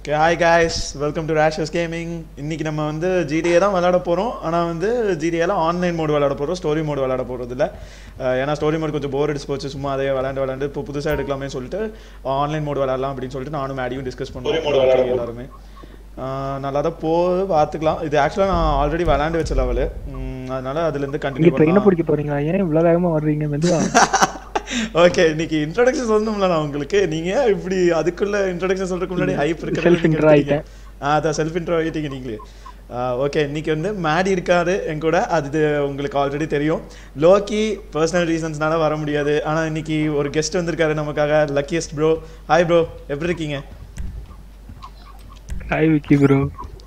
Okay hi guys welcome to Races gaming இன்னைக்கு நம்ம வந்து ஜிடிஏ தான் விளையாட போகிறோம் ஆனால் வந்து ஜிடிஏல ஆன்லைன் மோடு விளையாட போகிறோம் ஸ்டோரி மோடு விளையாட போகிறது இல்லை ஏன்னா ஸ்டோரி மோடு கொஞ்சம் போர் அடிச்சு போச்சு சும்மா அதே விளையாண்டு விளையாண்டு இப்போ புதுசாக எடுக்கலாமே சொல்லிட்டு ஆன்லைன் மோடு விளையாடலாம் அப்படின்னு சொல்லிட்டு நானும் மேடியும் டிஸ்கஸ் பண்ணுவோம் எல்லாருமே ஆஹ் நல்லா தான் போகுது பார்த்துக்கலாம் இது ஆக்சுவலாக நான் ஆல்ரெடி விளையாண்டு வச்ச லெவலு அதனால அதுலேருந்து நீங்க கண்டினியூ ட்ரெயினை பிடிக்க போறீங்களா ஏன் இவ்வளவு வேகமா வர்றீங்க மெதுவா ஓகே இன்னைக்கு இன்ட்ரோடக்ஷன் சொல்லணும்ல நான் உங்களுக்கு நீங்க இப்படி அதுக்குள்ள இன்ட்ரோடக்ஷன் சொல்றதுக்கு முன்னாடி ஹைப் இருக்கு Self intro ஆயிட்டேன். அதான் செல்ஃப் இன்ட்ரோ ஆயிட்டீங்க நீங்களே ஓகே இன்னைக்கு வந்து மேடி இருக்காரு என் கூட அது உங்களுக்கு ஆல்ரெடி தெரியும் லோக்கி பர்சனல் ரீசன்ஸ்னால வர முடியாது ஆனா இன்னைக்கு ஒரு கெஸ்ட் வந்திருக்காரு நமக்காக லக்கியஸ்ட் ப்ரோ ஹாய் ப்ரோ எப்படி இருக்கீங்க ஹாய் விக்கி ப்ரோ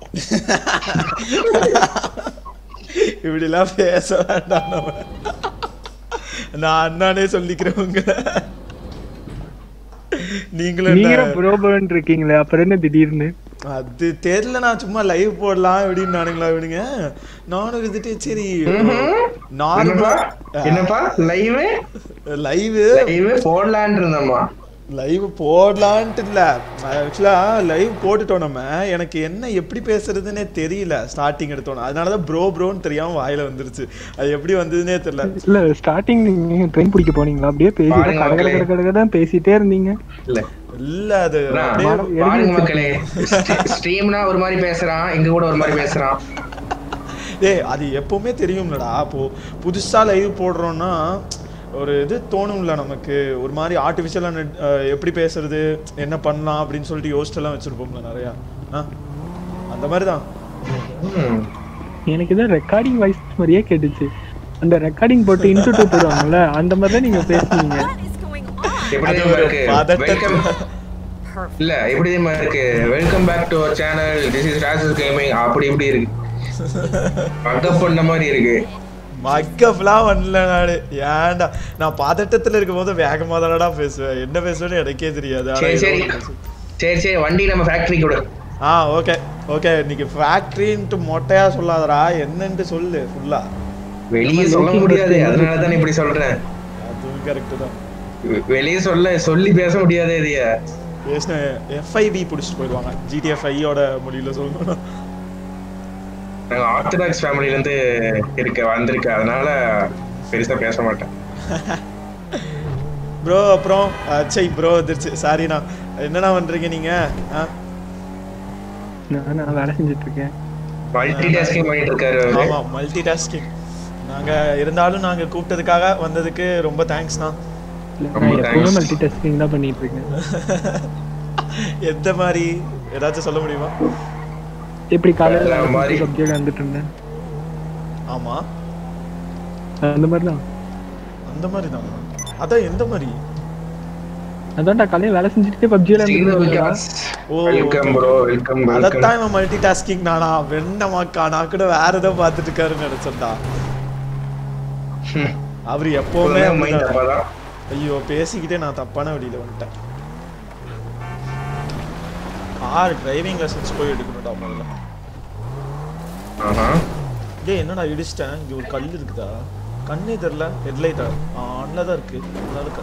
இப்படிலாம் பேச வேண்டாம் நம்ம நான் அண்ணானே சொல்லிக்கிறேன் உங்களை நீங்களும் நீங்க என்ன- ப்ரோ ப்ரோன்னு இருக்கீங்களே அப்புறம் என்ன திடீர்னு அது தெரியல நான் சும்மா லைவ் போடலாம் அப்படின்னு நானுங்களா விடுங்க நானும் இருந்துட்டு சரி என்னப்பா நார்மலா என்னப்பா லைவ் லைவ் லைவ் போடலான் இருந்தோமா லைவ் போடலான்ட்டு இல்ல ஆக்சுவலா லைவ் போட்டுட்டோம் நம்ம எனக்கு என்ன எப்படி பேசுறதுன்னே தெரியல ஸ்டார்டிங் எடுத்தோம் அதனாலதான் ப்ரோ ப்ரோன்னு தெரியாம வாயில வந்துருச்சு அது எப்படி வந்ததுன்னே தெரியல இல்ல ஸ்டார்டிங் நீங்க ட்ரெயின் பிடிக்க போனீங்களா அப்படியே பேசிட்டு பாருங்க கட கட மக்களே. கட கட தான் பேசிட்டே இருந்தீங்க இல்ல இல்ல அது அண்ணா, அப்படியே எடுத்து பாருங்க வச்சிருக்கீங்க. மக்களே ஸ்ட்ரீம்னா ஒரு மாதிரி பேசுறான் இங்க கூட ஒரு மாதிரி பேசுறான் ஏய் அது எப்பவுமே தெரியும்லடா அப்போ புதுசா லைவ் போடுறோம்னா ஒரு இது தோணும்ல நமக்கு ஒரு மாதிரி ஆர்டிஃபிஷியலாக எப்படி பேசுறது என்ன பண்ணலாம் அப்படின்னு சொல்லிட்டு யோசிச்செல்லாம் வச்சிருப்போம்ல நிறையா ஆ அந்த மாதிரி தான் ம். எனக்கு இதான் ரெக்கார்டிங் வாய்ஸ் மாதிரியே கேட்டுச்சு அந்த ரெக்கார்டிங் போட்டு இன்ட்ரோ போடுவாங்கல்ல அந்த மாதிரி தான் நீங்க பேசுனீங்க What is going on? எப்படி அது தெரியுமா ஒரு இருக்கு பதட்டத்துல- வெல்கம் இல்ல எப்படி தெரியுமா இருக்கு welcome back to our channel this is Rasas gaming அப்படி இப்படி இருக்கு பக்கப் பண்ண மாதிரி இருக்கு மக்கப்லாம் வரல நானு ஏன்டா நான் பதட்டத்துல இருக்கும் போது வேகமா தானடா பேசுவேன் என்ன பேசுவேன்னு எனக்கே தெரியாது ஆனா சரி ஏதோ சரி ஒண்ணு பேசுவேன். சரி சரி வண்டி நம்ம ஃபேக்டரி கூட ஆ ஓகே ஓகே இன்னைக்கு ஃபேக்ட்ரின்ட்டு மொட்டையா சொல்லாதடா என்னன்ட்டு சொல்லு ஃபுல்லா வெளியே சொல்ல முடியாது அதனால தான் இப்படி சொல்றேன் அதுவும் கரெக்டு தான் வெ- வெளியே சொல்ல சொல்லி பேச முடியாது இதைய பேசின எஃப்ஐவி பிடிச்சிட்டு போயிடுவாங்க ஜிடிஎஃப்ஐயோட மொழியில சொல்லணும் நாங்க ஆர்த்தடாக்ஸ் ஃபேமிலில இருந்து இருக்க வந்திருக்க அதனால பெருசா பேச மாட்டேன் ப்ரோ அப்புறம் சை ப்ரோ வந்துருச்சு சாரிண்ணா என்னண்ணா பண்றீங்க நீங்க ஆ? நான் நான் வேலை செஞ்சுட்டு இருக்கேன் மல்டி டாஸ்கிங் பண்ணிட்டு இருக்காரு அவரு ஆமா மல்டி டாஸ்கிங் நாங்க இருந்தாலும் நாங்க கூப்பிட்டதுக்காக வந்ததுக்கு ரொம்ப தேங்க்ஸ்ண்ணா இல்ல, ரொம்ப நான் எப்பவுமே thanks. மல்டி டெஸ்டிங் தான் பண்ணிட்டு இருக்கேன் எந்த மாதிரி ஏதாச்சும் சொல்ல முடியுமா எப்படி காலையில வேற மாதிரி. சப்ஜெக்ட் வந்துட்டு இருந்தேன் ஆமா அந்த மாதிரி தான் அந்த மாதிரி தான் அதான் எந்த மாதிரி அதான்டா காலையில வேலை செஞ்சுட்டே பப்ஜியில ஓ, வெல்கம் ப்ரோ வெல்கம் வெல்கம் அதத்தான் இவன் மல்டி டாஸ்கிங் நானா வெண்ணமாக்கா நான் கூட வேற ஏதோ பார்த்துட்டு இருக்காருன்னு நினைச்சேன்டா அவர் எப்பவுமே மைண்ட் அப்படிதான். அப்பதான் ஐயோ பேசிக்கிட்டே நான் தப்பான வழியில வந்துட்டேன் கார் டிரைவிங் லெசன்ஸ் போய் எடுக்கணும்டா முதல்ல ஆஹா டேய் என்னடா இடிச்சிட்டேன் இங்க ஒரு கல் இருக்குதா கண்ணே தெரியல ஹெட்லைட்டா ஆன்ல தான் இருக்கு நல்லா இருக்கு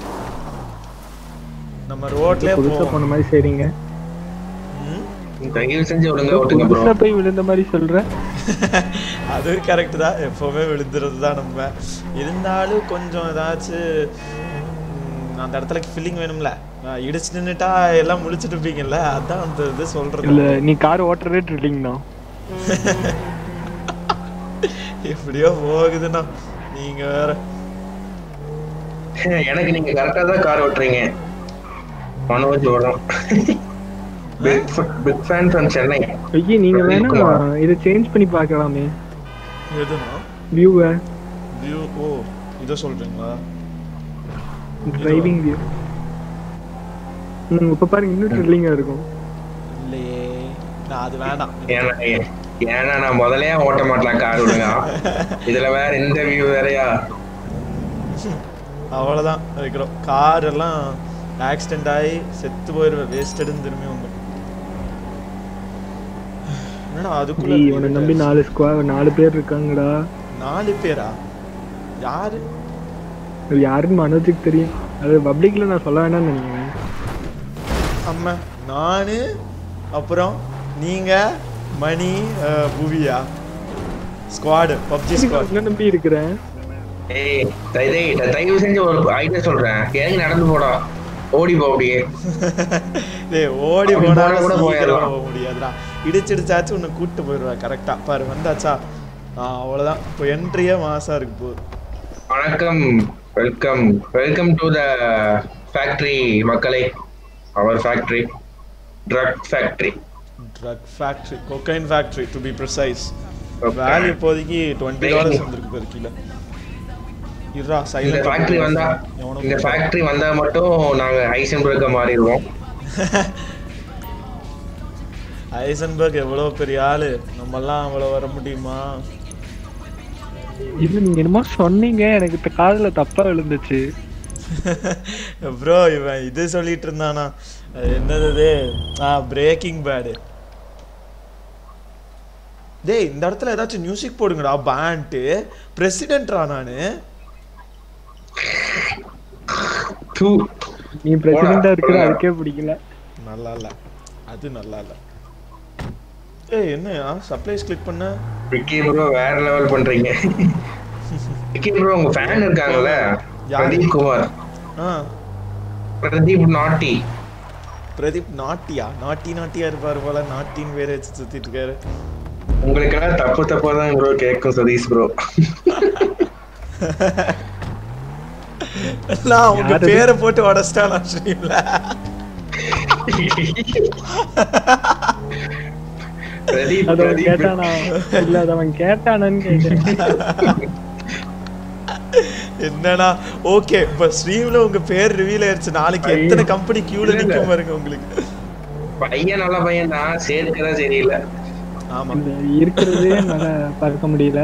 நம்ம ரோட்லயே புதுசா போவோம் போன மாதிரி சரிங்க ம்? தயவு செஞ்சு ஒழுங்கா ஓட்டுங்க ப்ரோ புதுசா போய் விழுந்த மாதிரி சொல்ற அது கரெக்ட் தான் எப்பவுமே விழுந்துறது தான் நம்ம இருந்தாலும் கொஞ்சம் ஏதாச்சும் ம், அந்த இடத்துல ஃபீலிங் வேணும்ல நான் இடிச்சு நின்னுட்டா எல்லாம் முழிச்சிட்டு இருப்பீங்கல்ல அதான் அந்த இது சொல்றது இல்ல நீ கார் ஓட்டுறதே ட்ரில்லிங் தான் எப்படியோ போகுதுண்ணா நீங்க வேற எனக்கு நீங்க கரெக்டா தான் கார் ஓட்டுறீங்க மனோஜ் வரும் big big fan from Chennai ஐயே நீங்க வேணா இருக்குமா? இதை சேஞ்ச் பண்ணி பார்க்கலாமே எதுனா வியூவை வியூ ஓ இதை சொல்றீங்களா டிரைவிங் வியூ ம் இப்ப பாருங்க இன்னும் ட்ரில்லிங்கா இருக்கும் இல்லையே நான் அது வேண்டாம் ஏன்னா ஏன்னா நான் முதலே ஓட்ட மாட்டேன் கார் விடுங்க இதுல வேற இந்த வியூ வேறயா அவ்வளோதான் வைக்கிறோம் கார் எல்லாம் ஆக்சிடென்ட் ஆகி செத்து போயிடுவேன் வேஸ்டடுன்னு திரும்பி வந்துடும் என்னடா அதுக்குள்ள ஏய், இவனை நம்பி நாலு ஸ்குவா நாலு பேர் இருக்காங்கடா நாலு பேரா யாரு அது யாருன்னு மனோஜுக்கு தெரியும் அது பப்ளிக்ல நான் சொல்ல வேணாம்னு நினைக்கிறேன் அம்மா நானு அப்புறம் நீங்க மணி அஹ், புவியா ஸ்குவாடு பப்ஜி ஸ்குவாட் உன்னை நம்பி இருக்கிறேன் ஏய் டேய், டேய், டேய், தயவு செஞ்சு ஒரு ஐடியா சொல்றேன் இறங்கி நடந்து போடா ஓடி போ அப்படியே டேய் ஓடி அப்படி போனா போனா கூட கூட போயிடலாம். போக முடியாதுடா இடிச்சிடிச்சாச்சும் உன்னை கூட்டு போயிடுவேன் கரெக்டா பாரு வந்தாச்சா ஆ அவ்வளவுதான் இப்போ என்ட்ரியே மாசா இருக்கு போகுது வணக்கம் welcome welcome to the factory மக்களே our factory drug factory drug factory cocaine factory to be precise Okay. Value இப்போதைக்கு டுவெண்ட்டி டாலர்ஸ் வந்திருக்கு பாரு கீழே இருடா இந்த சைலண்ட் ஃபேக்டரி வந்தா இந்த ஃபேக்டரி வந்தா மட்டும் நாங்க ஐசன்பர்க்க மாறிடுவோம் ஐசன்பர்க் எவ்வளவு பெரிய ஆளு நம்மெல்லாம் அவ்வளவு வர முடியுமா இது நீங்க என்னமோ சொன்னீங்க எனக்கு இப்ப காதுல தப்பா விழுந்துச்சு ப்ரோ இவன் இது சொல்லிட்டு இருந்தானா அது என்னது இது? ஆ பிரேக்கிங் பேடு டேய் இந்த இடத்துல ஏதாச்சும் மியூசிக் போடுங்கடா பேண்ட்டு பிரசிடென்ட்ரா நானு டூ நீ பிரசிடண்டா இருக்கிற போடா. அதுக்கே பிடிக்கல நல்லா இல்ல அது நல்லா இல்ல ஏய் என்னயா சப்ளைஸ் கிளிக் பண்ண விக்கி ப்ரோ வேற லெவல் பண்றீங்க விக்கி ப்ரோ உங்க ஃபேன் இருக்காங்கல்ல யாரு? பிரதீப் குமார் ஆ பிரதீப் நாட்டி பிரதீப் நாட்டியா நாட்டி நாட்டியா இருப்பாரு போல நாட்டின்னு வேற வச்சு சுத்திட்டு இருக்காரு உங்களுக்கெல்லாம் தப்பு தப்பா தான் ப்ரோ கேட்கும் சதீஷ் ப்ரோ நான் உங்க யாரது? பேரை போட்டு உடச்சிட்டானா ஸ்ட்ரீம்ல பிரதீப் அது அவன் பிரதீப் கேட்டானா இல்ல அது அவன் கேட்டானான்னு கேட்டேன் என்னடா ஓகே இப்ப ஸ்ட்ரீம்ல உங்க பேர் ரிவீல் ஆயிருச்சு நாளைக்கு ஐயோ. எத்தனை கம்பெனி கியூல இல்ல, இல்ல. நிக்கும் பாருங்க உங்களுக்கு பையன் நல்ல பையன் தான் சேர்க்கதான் சரியில்லை ஆமா இந்த இருக்கிறதே என்னால பார்க்க முடியல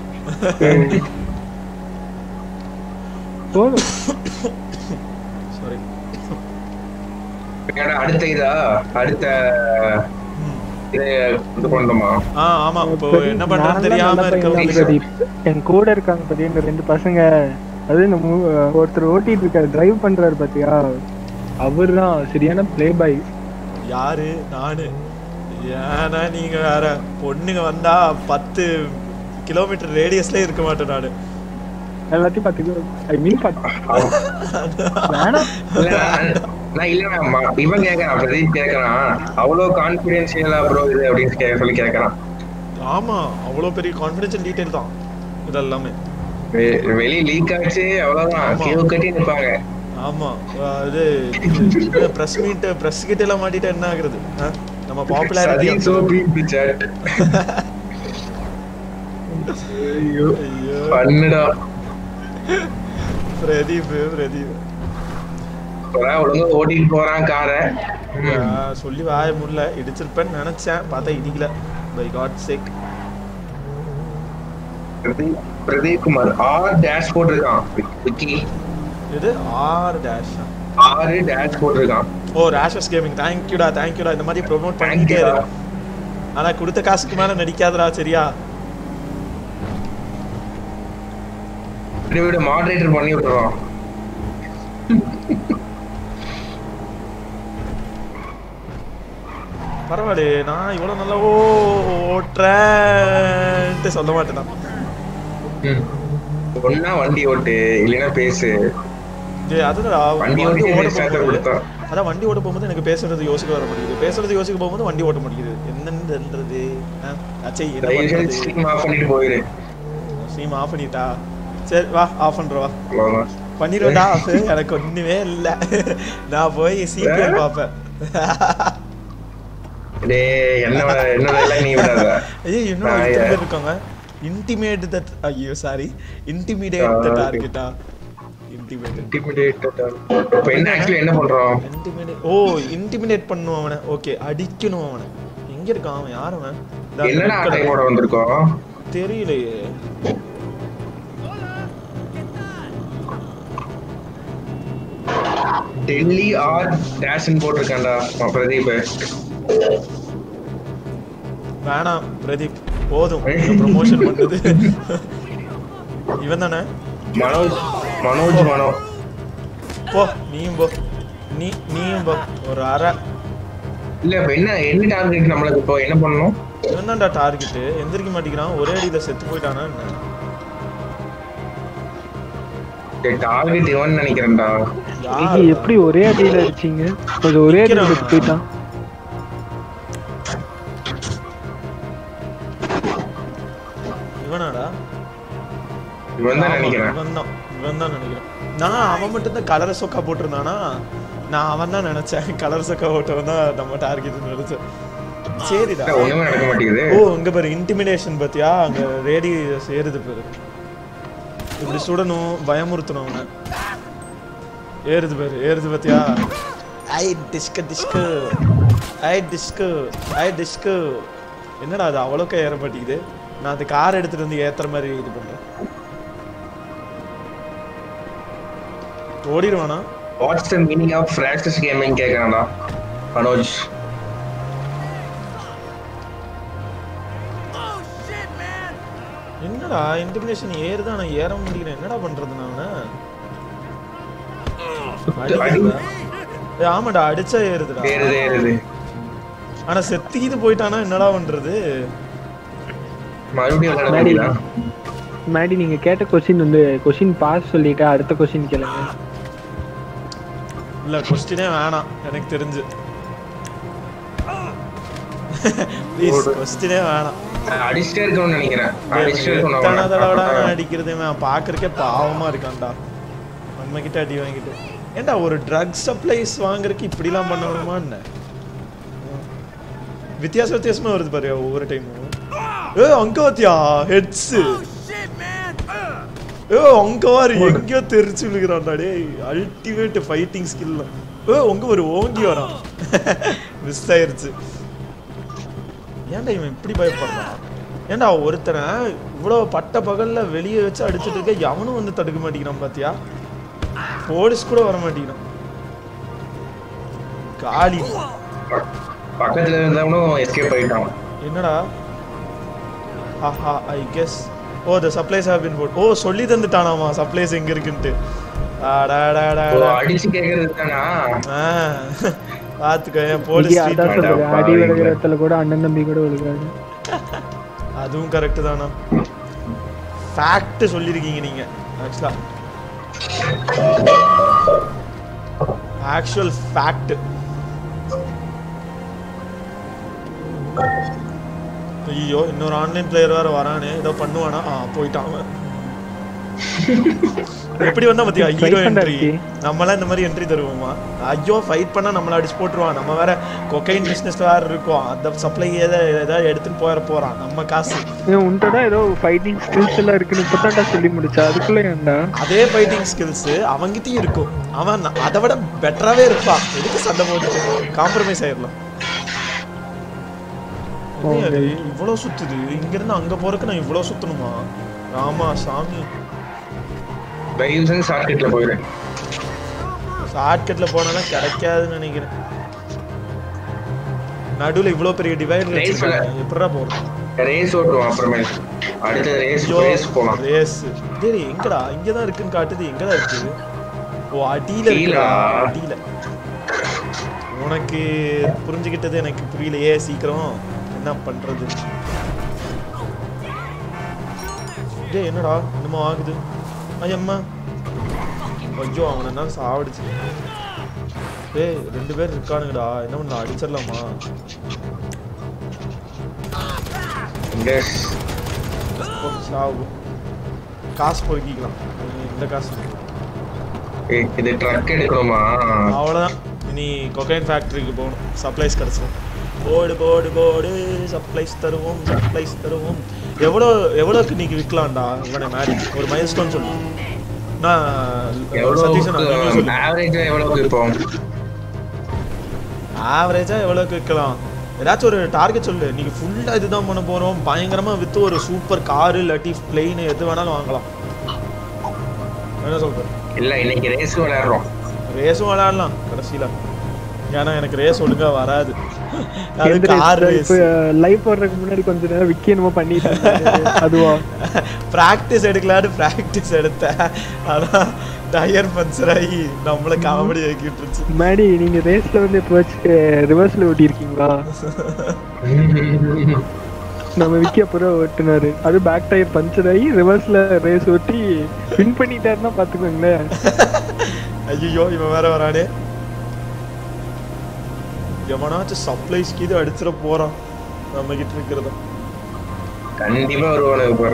போதும் சாரி ஏன்னா அடுத்த இதா அடுத்த இது இது பண்ணணுமா ஆ ஆமா இப்போ பிரதீப், என்ன பண்றது நான்லாம் தெரியாம நல்ல பையன் தான் இருக்கவங்களுக்கு பிரதீப். என் கூட இருக்காங்க பாத்தியா இந்த ரெண்டு பசங்க அது இந்த மூ- ஒருத்தர் ஓட்டிட்டு இருக்காரு டிரைவ் பண்றாரு பாத்தியா அவர் தான் சரியான பிளே பாய் யாரு நானு ஏன்னா நீங்க வேற பொண்ணுங்க வந்தா பத்து கிலோமீட்டர் ரேடியஸ்ல இருக்க மாட்டேன் நானு எல்லாத்தையும் பாத்துக்கோ ஐ மீன் வேணாம் இல்ல நான் நான் இல்ல நான் ம- இவன் கேக்குறான் பிரதீப் கேக்குறான் அவ்வளவு கான்பிடென்சியலா ப்ரோ இது அப்படின்னு கே- சொல்லி கேக்குறான் ஆமா அவ்வளவு பெரிய கான்ஃபிடென்ஷியல் டீடைல் தான் இதெல்லாமே வெ- வெளிய லீக் ஆச்சு அவ்வளவுதான் ஆமா. கியூ கட்டி நிப்பாங்க ஆமா அஹ் இது பிரஸ் மீட் பிரஸ் கிட்ட எல்லாம் மாட்டிட்டா என்ன ஆகுறது ஆ? நம்ம popularity Satish so beat the chat. ஐயோ ஐயோ பண்ணுடா பிரதீப் பிரதீப் இப்பதான் ஒழுங்கா ஓட்டிட்டு போறான் காரை ஆ, சொல்லி வாய முடியல இடிச்சிருப்பேன்னு நினைச்சேன் பார்த்தா இடிக்கல பை காட் சேக் பிரதீப் பிரதீப் குமார் ஆர் டேஷ் போட்டிருக்கான் விக்கி இது ஆர் டேஷ் ஆறு டேஷ் போட்டிருக்கான் ஓ ரேஷஸ் கேமிங் தேங்க்யூடா தேங்க்யூடா இந்த மாதிரி ப்ரோமோட் பண்ணிட்டே தேங்க்யூடா இரு ஆனா கொடுத்த காசுக்கு மேல நடிக்காதடா சரியா விடு விடு மாடரேட்டர் பண்ணி விட்டுறோம் பரவாயில்லையே நான் இவ்வளவு நல்லா ஓ ஓட்டுறேன்ட்டு சொல்ல மாட்டேன் ம். ஒண்ணா வண்டி ஓட்டு இல்லைன்னா பேசு ஏய், அதுதான் வண்டி வண்டி ஓட்டி ஓட சேர்த்து போகும்போது கொடுத்தா அதான் வண்டி ஓட்ட போகும்போது எனக்கு பேசுறது யோசிக்க வர மாட்டேங்குது பேசுறது யோசிக்க போகும்போது வண்டி ஓட்ட மாட்டேங்குது என்னன்றது அச்சை என்ன தயவு செஞ்சு பண்றது ஸ்ட்ரீம் ஆஃப் பண்ணிட்டு போயிரு ஸ்ட்ரீம் ஆஃப் பண்ணிட்டா சரி வா ஆஃப் பண்ற வா அவ்வளவுதான் பண்ணிடுவேன்டா ஆஃப் எனக்கு ஒண்ணுமே இல்ல நான் போய் சிபிஎல் பார்ப்பேன் டேய் என்ன என்ன எல்லாம் நீ விடாத ஐயோ இன்னும் நான் இத்தனை ஏன்? பேர் இருக்காங்க இன்டிமேட் தட் ஐயோ sorry intimidate the Ah, okay. டார்கெட்டா இன்டிமேட் Intimidated ஆ. இப்ப என்ன ஆக்சுவலி என்ன பண்றோம் இன்டிமிடேட் ஓ இன்டிமிடேட் பண்ணும் அவனை ஓகே அடிக்கணும் அவனை எங்க இருக்கான் அவன் யார் அவன் இதா என்னடா red color. டைமோட வந்திருக்கோம் தெரியலையே டெல்லி ஆர் டேஷன் போட்டிருக்கான்டா அவன் பிரதீப் வேணாம் பிரதீப் போதும் ப்ரொமோஷன் பண்ணது இவன் தானே மனோஜ் மனோஜ் மனோ போ நீயும் போ நீ நீயும் போ ஒரு அரை இல்ல இப்ப என்ன என்ன டார்கெட் நம்மளுக்கு இப்போ என்ன பண்ணணும் இவன் தான்டா டார்கெட்டு எந்திரிக்க மாட்டேங்கிறான் ஒரே அடியில செத்து போயிட்டானா என்ன டார்கெட் இவன் நினைக்கிறேன்டா யார் நீங்க எப்படி ஒரே அடியில அடிச்சீங்க கொஞ்சம் ஒரே அடியில நிக்கிறானா? செத்து போயிட்டான் இவனாடா இவன் தான் நினைக்கிறேன் இவன் தான் இவன் தான் நினைக்கிறேன் நான் அவன் மட்டும் தான் கலர் சொக்கா போட்டிருந்தானா நான் அவன் தான் நினைச்சேன் கலர் சொக்கா போட்டவன் தான் நம்ம டார்கெட் நினைச்சேன் சரிடா இல்ல, ஒண்ணுமே நடக்க மாட்டேங்குது ஓ இங்க பாரு இன்டிமிடேஷன் பாத்தியா அங்க ரேடி ஏறுது பாரு இப்படி சுடணும் பயமுறுத்தணும் அவனை ஏறுது பாரு ஏறுது பாத்தியா ஐ டிஸ்க டிஸ்கு ஐ டிஸ்கு ஐ டிஸ்கு என்னடா அது அவ்வளோக்கா ஏற மாட்டேங்குது நான் அந்த கார் எடுத்துட்டு வந்து ஏத்துற மாதிரி இது பண்றேன் ஓடிடுவானா what's the meaning of Fraxes gaming கேக்குறான்டா மனோஜ் என்னடா இன்டிமிடேஷன் ஏறுதான் நான் ஏற முடியல என்னடா பண்றது நான் அடிக்கிறதா? ஏய், ஆமாடா அடிச்சா ஏறுதுடா ஏறுது ஏறுது ஆனா செத்திக்கிட்டு போயிட்டானா என்னடா பண்றது மறுபடியும் விளையாட மேடி முடியல மேடி நீங்க கேட்ட கொஸ்டின் வந்து கொஸ்டின் பாஸ் சொல்லிட்டா அடுத்த கொஸ்டின் கேளுங்க இல்ல கொஸ்டினே வேணாம் எனக்கு தெரிஞ்சு ப்ளீஸ் கொஸ்டினே வேணாம் அடிச்சுட்டே இருக்கணும்னு நினைக்கிறேன் அடிச்சுட்டே எத்தனை தடவைடா இருக்கணும் நான் அடிக்கிறது இவன் பாக்குறக்கே பாவமா இருக்கான்டா நம்ம கிட்ட அடி வாங்கிட்டு ஏன்டா ஒரு ட்ரக் சப்ளைஸ் வாங்குறதுக்கு இப்படிலாம் பண்ணணுமா என்ன வித்தியாச வித்தியாசமா வருது பாரு ஒவ்வொரு டைமும் ஏ அங்க பாத்தியா ஹெட்ஸ் ஏ அங்க வாரு எங்கேயோ தெரிச்சு விழுகிறான்டா டேய் அல்டிமேட் ஃபைட்டிங் ஸ்கில் ஏ உங்க ஒரு ஓங்கி வரான் மிஸ் ஆயிருச்சு ஏன்டா இவன் இப்படி பயப்படுறான் ஏன்டா ஒருத்தனை இவ்வளோ பட்ட பகல்ல வெளியே வச்சு அடிச்சிட்டு இருக்க எவனும் வந்து தடுக்க மாட்டேங்கிறான் பாத்தியா போலீஸ் கூட வர மாட்டேங்கிறான் காலி பக்கத்துல இருந்தவனும் எஸ்கேப் ஆயிட்டான் என்னடா ஆஹா I guess oh the supplies have been bought ஓ சொல்லி தந்துட்டானாமா சப்ளைஸ் எங்க இருக்குன்ட்டு அடாடாடா ஓ, அடிச்சு கேக்குறது தானா ஆ பாத்துக்கோ என் போலீஸ் இங்கே அதான் treatment. சொல்றது அடி விழுகிற இடத்துல கூட அண்ணன் தம்பி கூட விழுகாது அதுவும் கரெக்ட் தானா ஃபேக்ட் சொல்லியிருக்கீங்க நீங்க ஆக்சுவலா ஆக்சுவல் ஃபேக்ட் ஐயோ இன்னொரு ஆன்லைன் பிளேயர் வேற வரானே ஏதோ பண்ணுவானா ஆ போயிட்டான் அவன் எப்படி வந்தா பாத்தியா Try ஹீரோ பண்ணா என்ட்ரி இருக்கே. நம்மளாம் இந்த மாதிரி என்ட்ரி தருவோமா ஐயோ ஃபைட் பண்ணா நம்மள அடிச்சு போட்டுருவான் நம்ம வேற கொக்கைன் பிசினஸ்ல வேற இருக்கோம் அந்த சப்ளை ஏதாவது எடுத்துட்டு போயிட போறான் நம்ம காசு ஏன் உன்கிட்ட ஏதோ ஃபைட்டிங் ஸ்கில்ஸ் எல்லாம் இருக்குன்னு இப்பதான்டா சொல்லி முடிச்சா அதுக்குள்ள ஏன்டா அதே ஃபைட்டிங் ஸ்கில்ஸ் அவங்கிட்டயும் இருக்கும் அவன் ந- அதை விட பெட்டராவே இருப்பான் எதுக்கு சண்டை போட்டு காம்ப்ரமைஸ் ஆயிடலாம் என்ன அது? இவ்வளவு சுத்துது இங்க இருந்து அங்க போறதுக்கு நான் இவ்வளவு சுத்தணுமா ஆமா சாமி தயவு செஞ்சு ஷார்ட்கட்ல போயிடு ஷார்ட்கட்ல போனாலும் கிடைக்காதுன்னு நினைக்கிறேன் நடுவுல இவ்வளவு பெரிய டிவைடர் Race வச்சிருக்காங்க எப்படிடா போறது ரேஸ் ஓட்டுவோம் அப்புறமே அடுத்த ரேஸ் ஐயோ ரேஸ் போலாம் ரேஸ் டேய் எங்கடா இங்கதான் இருக்குன்னு காட்டுது எங்கடா இருக்கு ஓ அடியில இருக்குடா கீழடா. அடியில உனக்கு புரிஞ்சுக்கிட்டது எனக்கு புரியலையே சீக்கிரம் என்ன பண்றது டேய் என்னடா என்னமோ ஆகுது ஐயம்மா ஐயோ அவனை என்ன சாவடிச்சு டேய் ரெண்டு பேர் இருக்கானுங்கடா என்ன பண்ண அடிச்சிடலாமா எஸ் ஓ, சாவு காசு பொறுக்கிக்கலாம் இந்த காசு இது ட்ரக் எடுக்கணுமா அவ்வளோதான் இனி கொக்கைன் ஃபேக்டரிக்கு போகணும் சப்ளைஸ் கிடச்சிடும் போடு போடு போடு சப்ளைஸ் தருவோம் சப்ளைஸ் தருவோம் எவ்வளோ எவ்வளோக்கு இன்னைக்கு விற்கலாம்டா இவனை மேரி ஒரு மைல் ஸ்டோன் சொல்லு நான் சதீஷன் எவ்வளவு சொல்லு ஆவரேஜா எவ்வளவு இப்போ ஆவரேஜாக எவ்வளோக்கு விற்கலாம் ஏதாச்சும் ஒரு டார்கெட் சொல்லு இன்னைக்கு ஃபுல்லாக இதுதான் பண்ண போகிறோம் பயங்கரமாக விற்று ஒரு சூப்பர் காரு இல்லாட்டி பிளெயின் எது வேணாலும் வாங்கலாம் என்ன சொல்கிறேன் இல்ல இன்னைக்கு ரேஸ் விளையாடுறோம் ரேஸும் விளையாடலாம் கடைசியில ஏன்னா எனக்கு ரேஸ் ஒழுங்கா வராது அது கார் ரேஸ் லைஃப் வர்றதுக்கு முன்னாடி கொஞ்ச நேரம் விக்கி என்னமோ பண்ணிட்டு இருந்தாரு. அதுவா ப்ராக்டிஸ் எடுக்கலான்னு ப்ராக்டிஸ் எடுத்தேன் ஆனா டயர் பஞ்சர் ஆகி நம்மள காமெடி ஆக்கிட்டு இருந்துச்சு மேடி நீங்க ரேஸ்ல வந்து இப்போ வச்சு ரிவர்ஸ்ல ஓட்டியிருக்கீங்களா நம்ம விக்கி அப்புறம் ஓட்டுனாரு அது பேக் டயர் பஞ்சர் ஆகி ரிவர்ஸ்ல ரேஸ் ஓட்டி வின் பண்ணிட்டாருன்னா பாத்துக்கோங்களேன் ஐயோ இவன் வேற வரானே எவனாச்சும் சப்ளைஸ்க்கு இது அடிச்சிட போறான் நம்ம கிட்ட இருக்கிறத கண்டிப்பா வருவானுங்க பாரு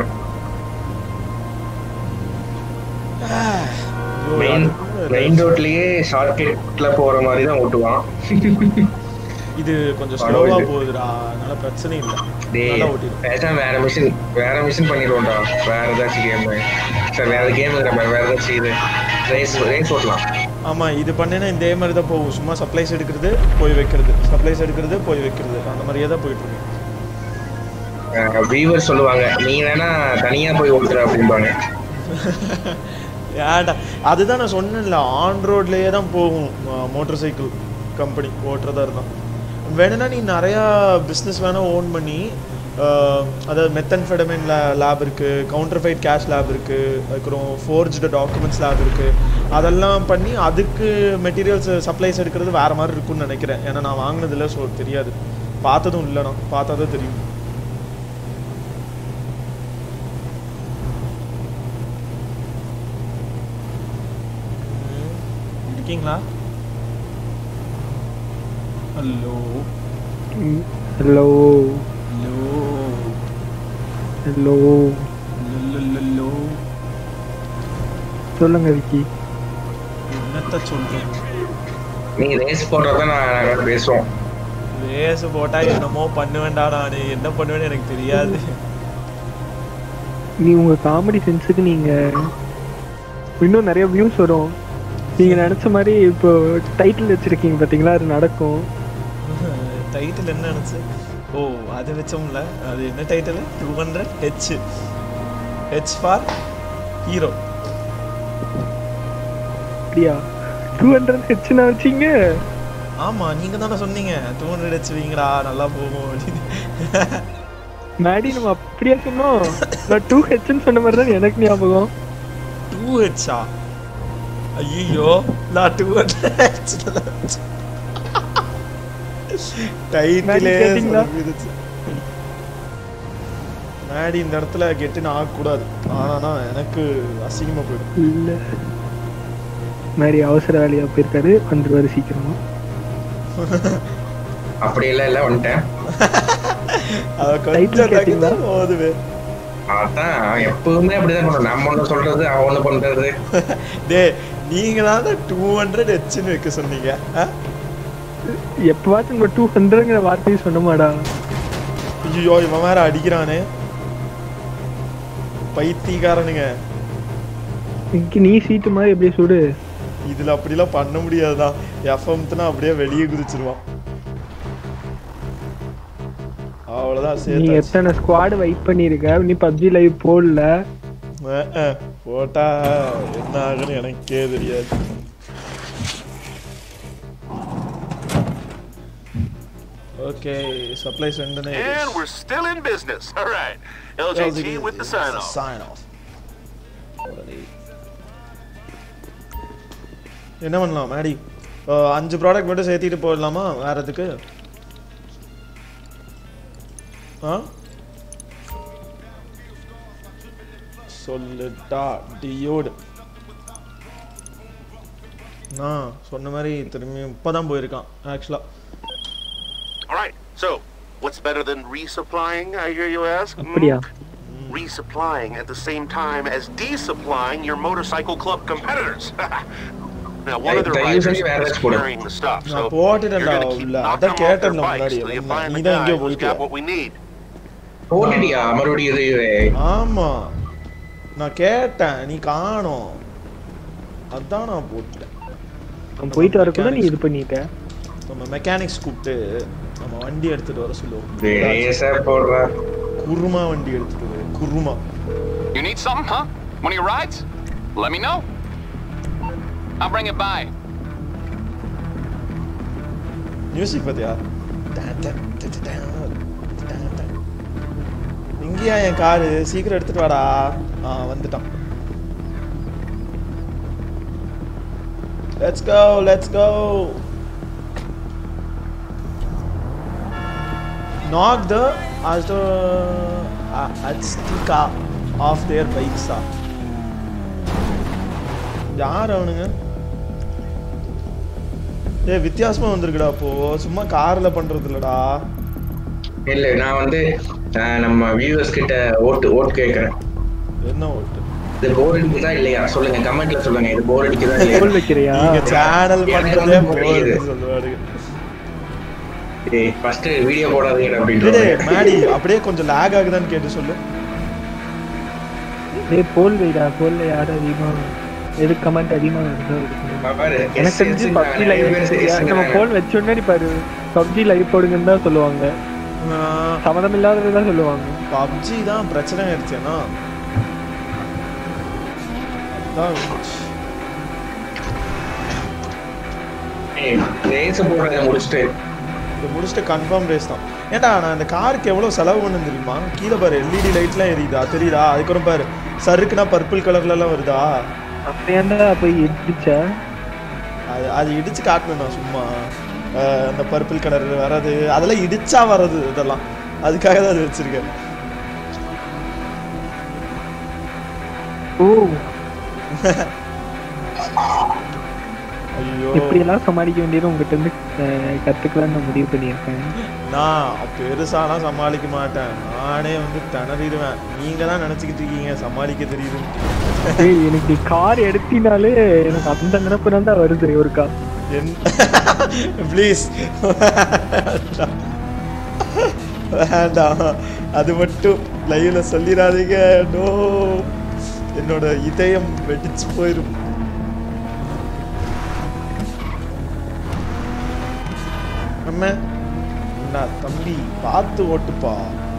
மெயின் மெயின் ரோட்லயே ஷார்ட்கட்ல போற மாதிரி தான் ஓட்டுவான் இது கொஞ்சம் பரவாயில்ல. ஸ்லோவா போகுதுடா அதனால பிரச்சனை இல்ல டேய் நல்லா ஓட்டிடும் பேசாம வேற மிஷின் வேற மிஷின் பண்ணிடுவோம்டா வேற ஏதாச்சும் கேம் சரி வேற கேம் வேற ஏதாச்சும் இது ரேஸ் ரேஸ் ஓட்டலாம் ஆமா இது பண்ணேன்னா இதே மாதிரி தான் போகும் சும்மா சப்ளைஸ் எடுக்கிறது போய் வைக்கிறது சப்ளைஸ் எடுக்கிறது போய் வைக்கிறது அந்த மாதிரியே தான் போயிட்டு இருக்கு வியூவர் சொல்லுவாங்க நீ வேணா தனியா போய் ஓட்டுற அப்படிம்பாங்க ஏடா அதுதான் நான் சொன்னேன்ல ஆன் ரோட்லயே தான் போகும் மோட்டார் சைக்கிள் கம்பெனி ஓட்டுறதா இருந்தான் வேணும்னா நீ நிறையா பிஸ்னஸ் வேணா ஓன் பண்ணி ஆஹ், அதாவது மெத்தன்ஃபெடமின் லே லேப் இருக்குது கவுண்டர்ஃபைட் கேஷ் லேப் இருக்குது அதுக்கப்புறம் ஃபோர்ஜ்டு டாக்குமெண்ட்ஸ் லேப் இருக்குது அதெல்லாம் பண்ணி அதுக்கு மெட்டீரியல்ஸ் சப்ளைஸ் எடுக்கிறது வேறு மாதிரி இருக்கும்னு நினைக்கிறேன் ஏன்னா நான் வாங்கினதில்ல ஸோ தெரியாது பார்த்ததும் இல்லை நான் பார்த்தா தான் தெரியும் ம், இருக்கீங்களா hello hello hello hello hello சொல்லுங்க விக்கி என்னத்த சொல்றேன் நீ ரேஸ் போடுறத நாங்க பேசுவோம் ரேஸ் போட்டா என்னமோ பண்ணுவேன்டா நான் என்ன பண்ணுவேன்னு எனக்கு தெரியாது நீ உங்க காமெடி சென்ஸுக்கு நீங்க இன்னும் நிறைய வியூஸ் வரும் நீங்க நினைச்ச மாதிரி இப்போ டைட்டில் வச்சிருக்கீங்க பாத்தீங்களா அது நடக்கும் டைட்டில் என்ன நினச்சி ஓ அது வச்சோம்ல அது என்ன title two hundred H H for hero அப்படியா டூ ஹண்ட்ரட் ஹெச்னா வச்சீங்க ஆமா நீங்க தானே சொன்னீங்க டூ ஹண்ட்ரட் ஹெச் வைங்கடா நல்லா போகும் அப்படின்னு மேடி நம்ம அப்படியா சொன்னோம் நான் டூ ஹெச்னு சொன்ன மாதிரி தான் எனக்கு ஞாபகம் டூ ஹெச்சா ஐயோ நான் டூ ஹண்ட்ரட் ஹெச் டைட்டிலே கேட்டீங்களா? மேடி இந்த இடத்துல கெட்டுன்னு ஆகக்கூடாது ஆனா எனக்கு அசிங்கமா போயிடும் இல்ல மேரி அவசர வேலையா போயிருக்காரு வந்துருவாரு சீக்கிரமா அப்படியெல்லாம் இல்ல வந்துட்டேன் அவ Title கொஞ்சம் கேட்டீங்களா? டக்குனு ஓதுவே அதான் எப்பவுமே அப்படிதான் பண்ணுவோம் நம்ம ஒண்ணு சொல்றது அவன் ஒண்ணு பண்றது டேய் நீங்க தான் டூ ஹண்ட்ரட் ஹெச்னு வைக்க சொன்னீங்க ஆ? எப்பவாச்சும் நம்ம டூ ஹண்ட்ரட்ங்கிற வார்த்தையை சொன்னமாடா ஐயோ இவன் வேற அடிக்கிறானே பைத்தியக்காரனுங்க இன்னைக்கு நீ சீட்டு மாதிரி எப்படியே சுடு இதுல அப்படிலாம் பண்ண முடியாதுதான் எஃப்எம்த்னா அப்படியே வெளியே குதிச்சிருவான் அவ்வளவுதான் நீ சேர்த்து எத்தனை ஸ்குவாடு வெயிட் பண்ணிருக்க நீ பப்ஜி லைவ் போடல போட்டா என்ன ஆகுன்னு எனக்கே தெரியாது ஓகே சப்ளைஸ் ரெண்டுனே And we're still in business. All right. LJT with the sign off. sign off என்ன பண்ணலாம் மேடி அஹ், அஞ்சு ப்ராடக்ட் மட்டும் சேர்த்திட்டு போயிடலாமா வேற எதுக்கு ஆ சொல்லுட்டா டியோடு நான் சொன்ன மாதிரி திரும்பி இப்போதான் போயிருக்கான் ஆக்சுவலாக All right. So, what's better than resupplying, I hear you ask? Hmm? அப்படியா Resupplying at the same time as desupplying your motorcycle club competitors. now, one Hey, of their தயவு riders செஞ்சு வேற is ஏதாச்சும் போடு. carrying the stuff, so நான் போட்டுட்டேன்டா you're gonna keep உள்ள. knocking அதான் them off their கேட்டேன்ல bikes முன்னாடி. till you என்ன, find the நீதான் guy எங்கேயோ who's போயிட்டியா? got what we need. ஓட்டிட்டியா மறுபடியும் இது ஆமா நான் கேட்டேன் நீ காணோம் அதான் நான் போட்டேன் அவன் போயிட்டு வரக்குள்ள நீ இது பண்ணிட்ட நம்ம மெக்கானிக்ஸ் கூப்பிட்டு நம்ம வண்டி எடுத்துட்டு வர சொல்லுவோம் ரேஸா போடுற குருமா வண்டி எடுத்துட்டு வர குருமா You need something, huh? One of your rides? Let me know. I'll bring it by. Music பார்த்தியா இங்கேயா என் காரு சீக்கிரம் எடுத்துட்டு வாடா ஆ வந்துட்டான் let's go let's go knock the Astra uh, Azteca off their bikes ஆ யார் அவனுங்க ஏய் வித்தியாசமா வந்திருக்குடா அப்போ சும்மா கார்ல பண்றது இல்லடா இல்ல நான் வந்து அஹ், நம்ம வியூவர்ஸ் கிட்ட ஓட்டு ஓட்டு கேட்கறேன் என்ன ஓட்டு இது போர் அடிக்குதா இல்லையா சொல்லுங்க கமெண்ட்ல சொல்லுங்க இது போர் அடிக்குதா கோல் இல்லையா வைக்கிறியா நீங்க சேனல் எனக்கு பண்றதே வந்து புரியுது. போகுதுன்னு சொல்லுவாருங்க ஃபர்ஸ்ட் வீடியோ போடாதீங்க டேய், அப்படின்ட்டு டேய், மேடி அப்படியே கொஞ்சம் லேக் ஆகுதான்னு கேட்டு சொல்லு டேய் போல் வைடா போல்ல யார் அதிகமா எது கமெண்ட் அதிகமா வருதோ அது சொல்லு. பாரு எனக்கு தெரிஞ்சு பப்ஜி லைவ் நம்ம போல் வச்ச உடனே பாரு பப்ஜி லைவ் போடுங்கன்னு தான் சொல்லுவாங்க சம்மதம் இல்லாதது தான் சொல்லுவாங்க பப்ஜி தான் பிரச்சனை ஆயிடுச்சேனா அதான் ரேஸ் போடுறத முடிச்சுட்டு இதை முடிச்சுட்டு கன்ஃபார்ம் ரேஸ் தான் ஏன்டா நான் இந்த காருக்கு எவ்வளோ செலவு பண்ணு தெரியுமா கீழே பாரு எல்இடி லைட்லாம் எரியுதா தெரியுதா அதுக்கப்புறம் பாரு சருக்குனா பர்பிள் கலர்லலாம் வருதா அப்படியாண்டா போய் எடிச்ச அது அது இடிச்சு காட்டணும் நான் சும்மா அஹ் அந்த பர்பிள் கலர் வர்றது அதெல்லாம் இடிச்சா வர்றது இதெல்லாம் அதுக்காக தான் அது வச்சிருக்கேன் ஓ ஐயோ இப்படி எல்லாம் சமாளிக்க வேண்டியது உங்ககிட்ட இருந்து அஹ், கத்துக்கலாம்னு நான் முடிவு பண்ணியிருக்கேன் நான் பெருசாலாம் சமாளிக்க மாட்டேன் நானே வந்து திணறிடுவேன் நீங்க தான் நினைச்சுக்கிட்டு இருக்கீங்க சமாளிக்க தெரியுதுன்னு ஏய் எனக்கு கார் எடுத்தினாலே எனக்கு அந்த நினைப்பு தான் வருது ஒரு கார் என் ப்ளீஸ் வேண்டாம் அது மட்டும் லைவ்ல சொல்லிடாதீங்க நோ என்னோட இதயம் வெடிச்சு போயிடும் அம்மா நான் தம்பி பார்த்து ஓட்டுப்பா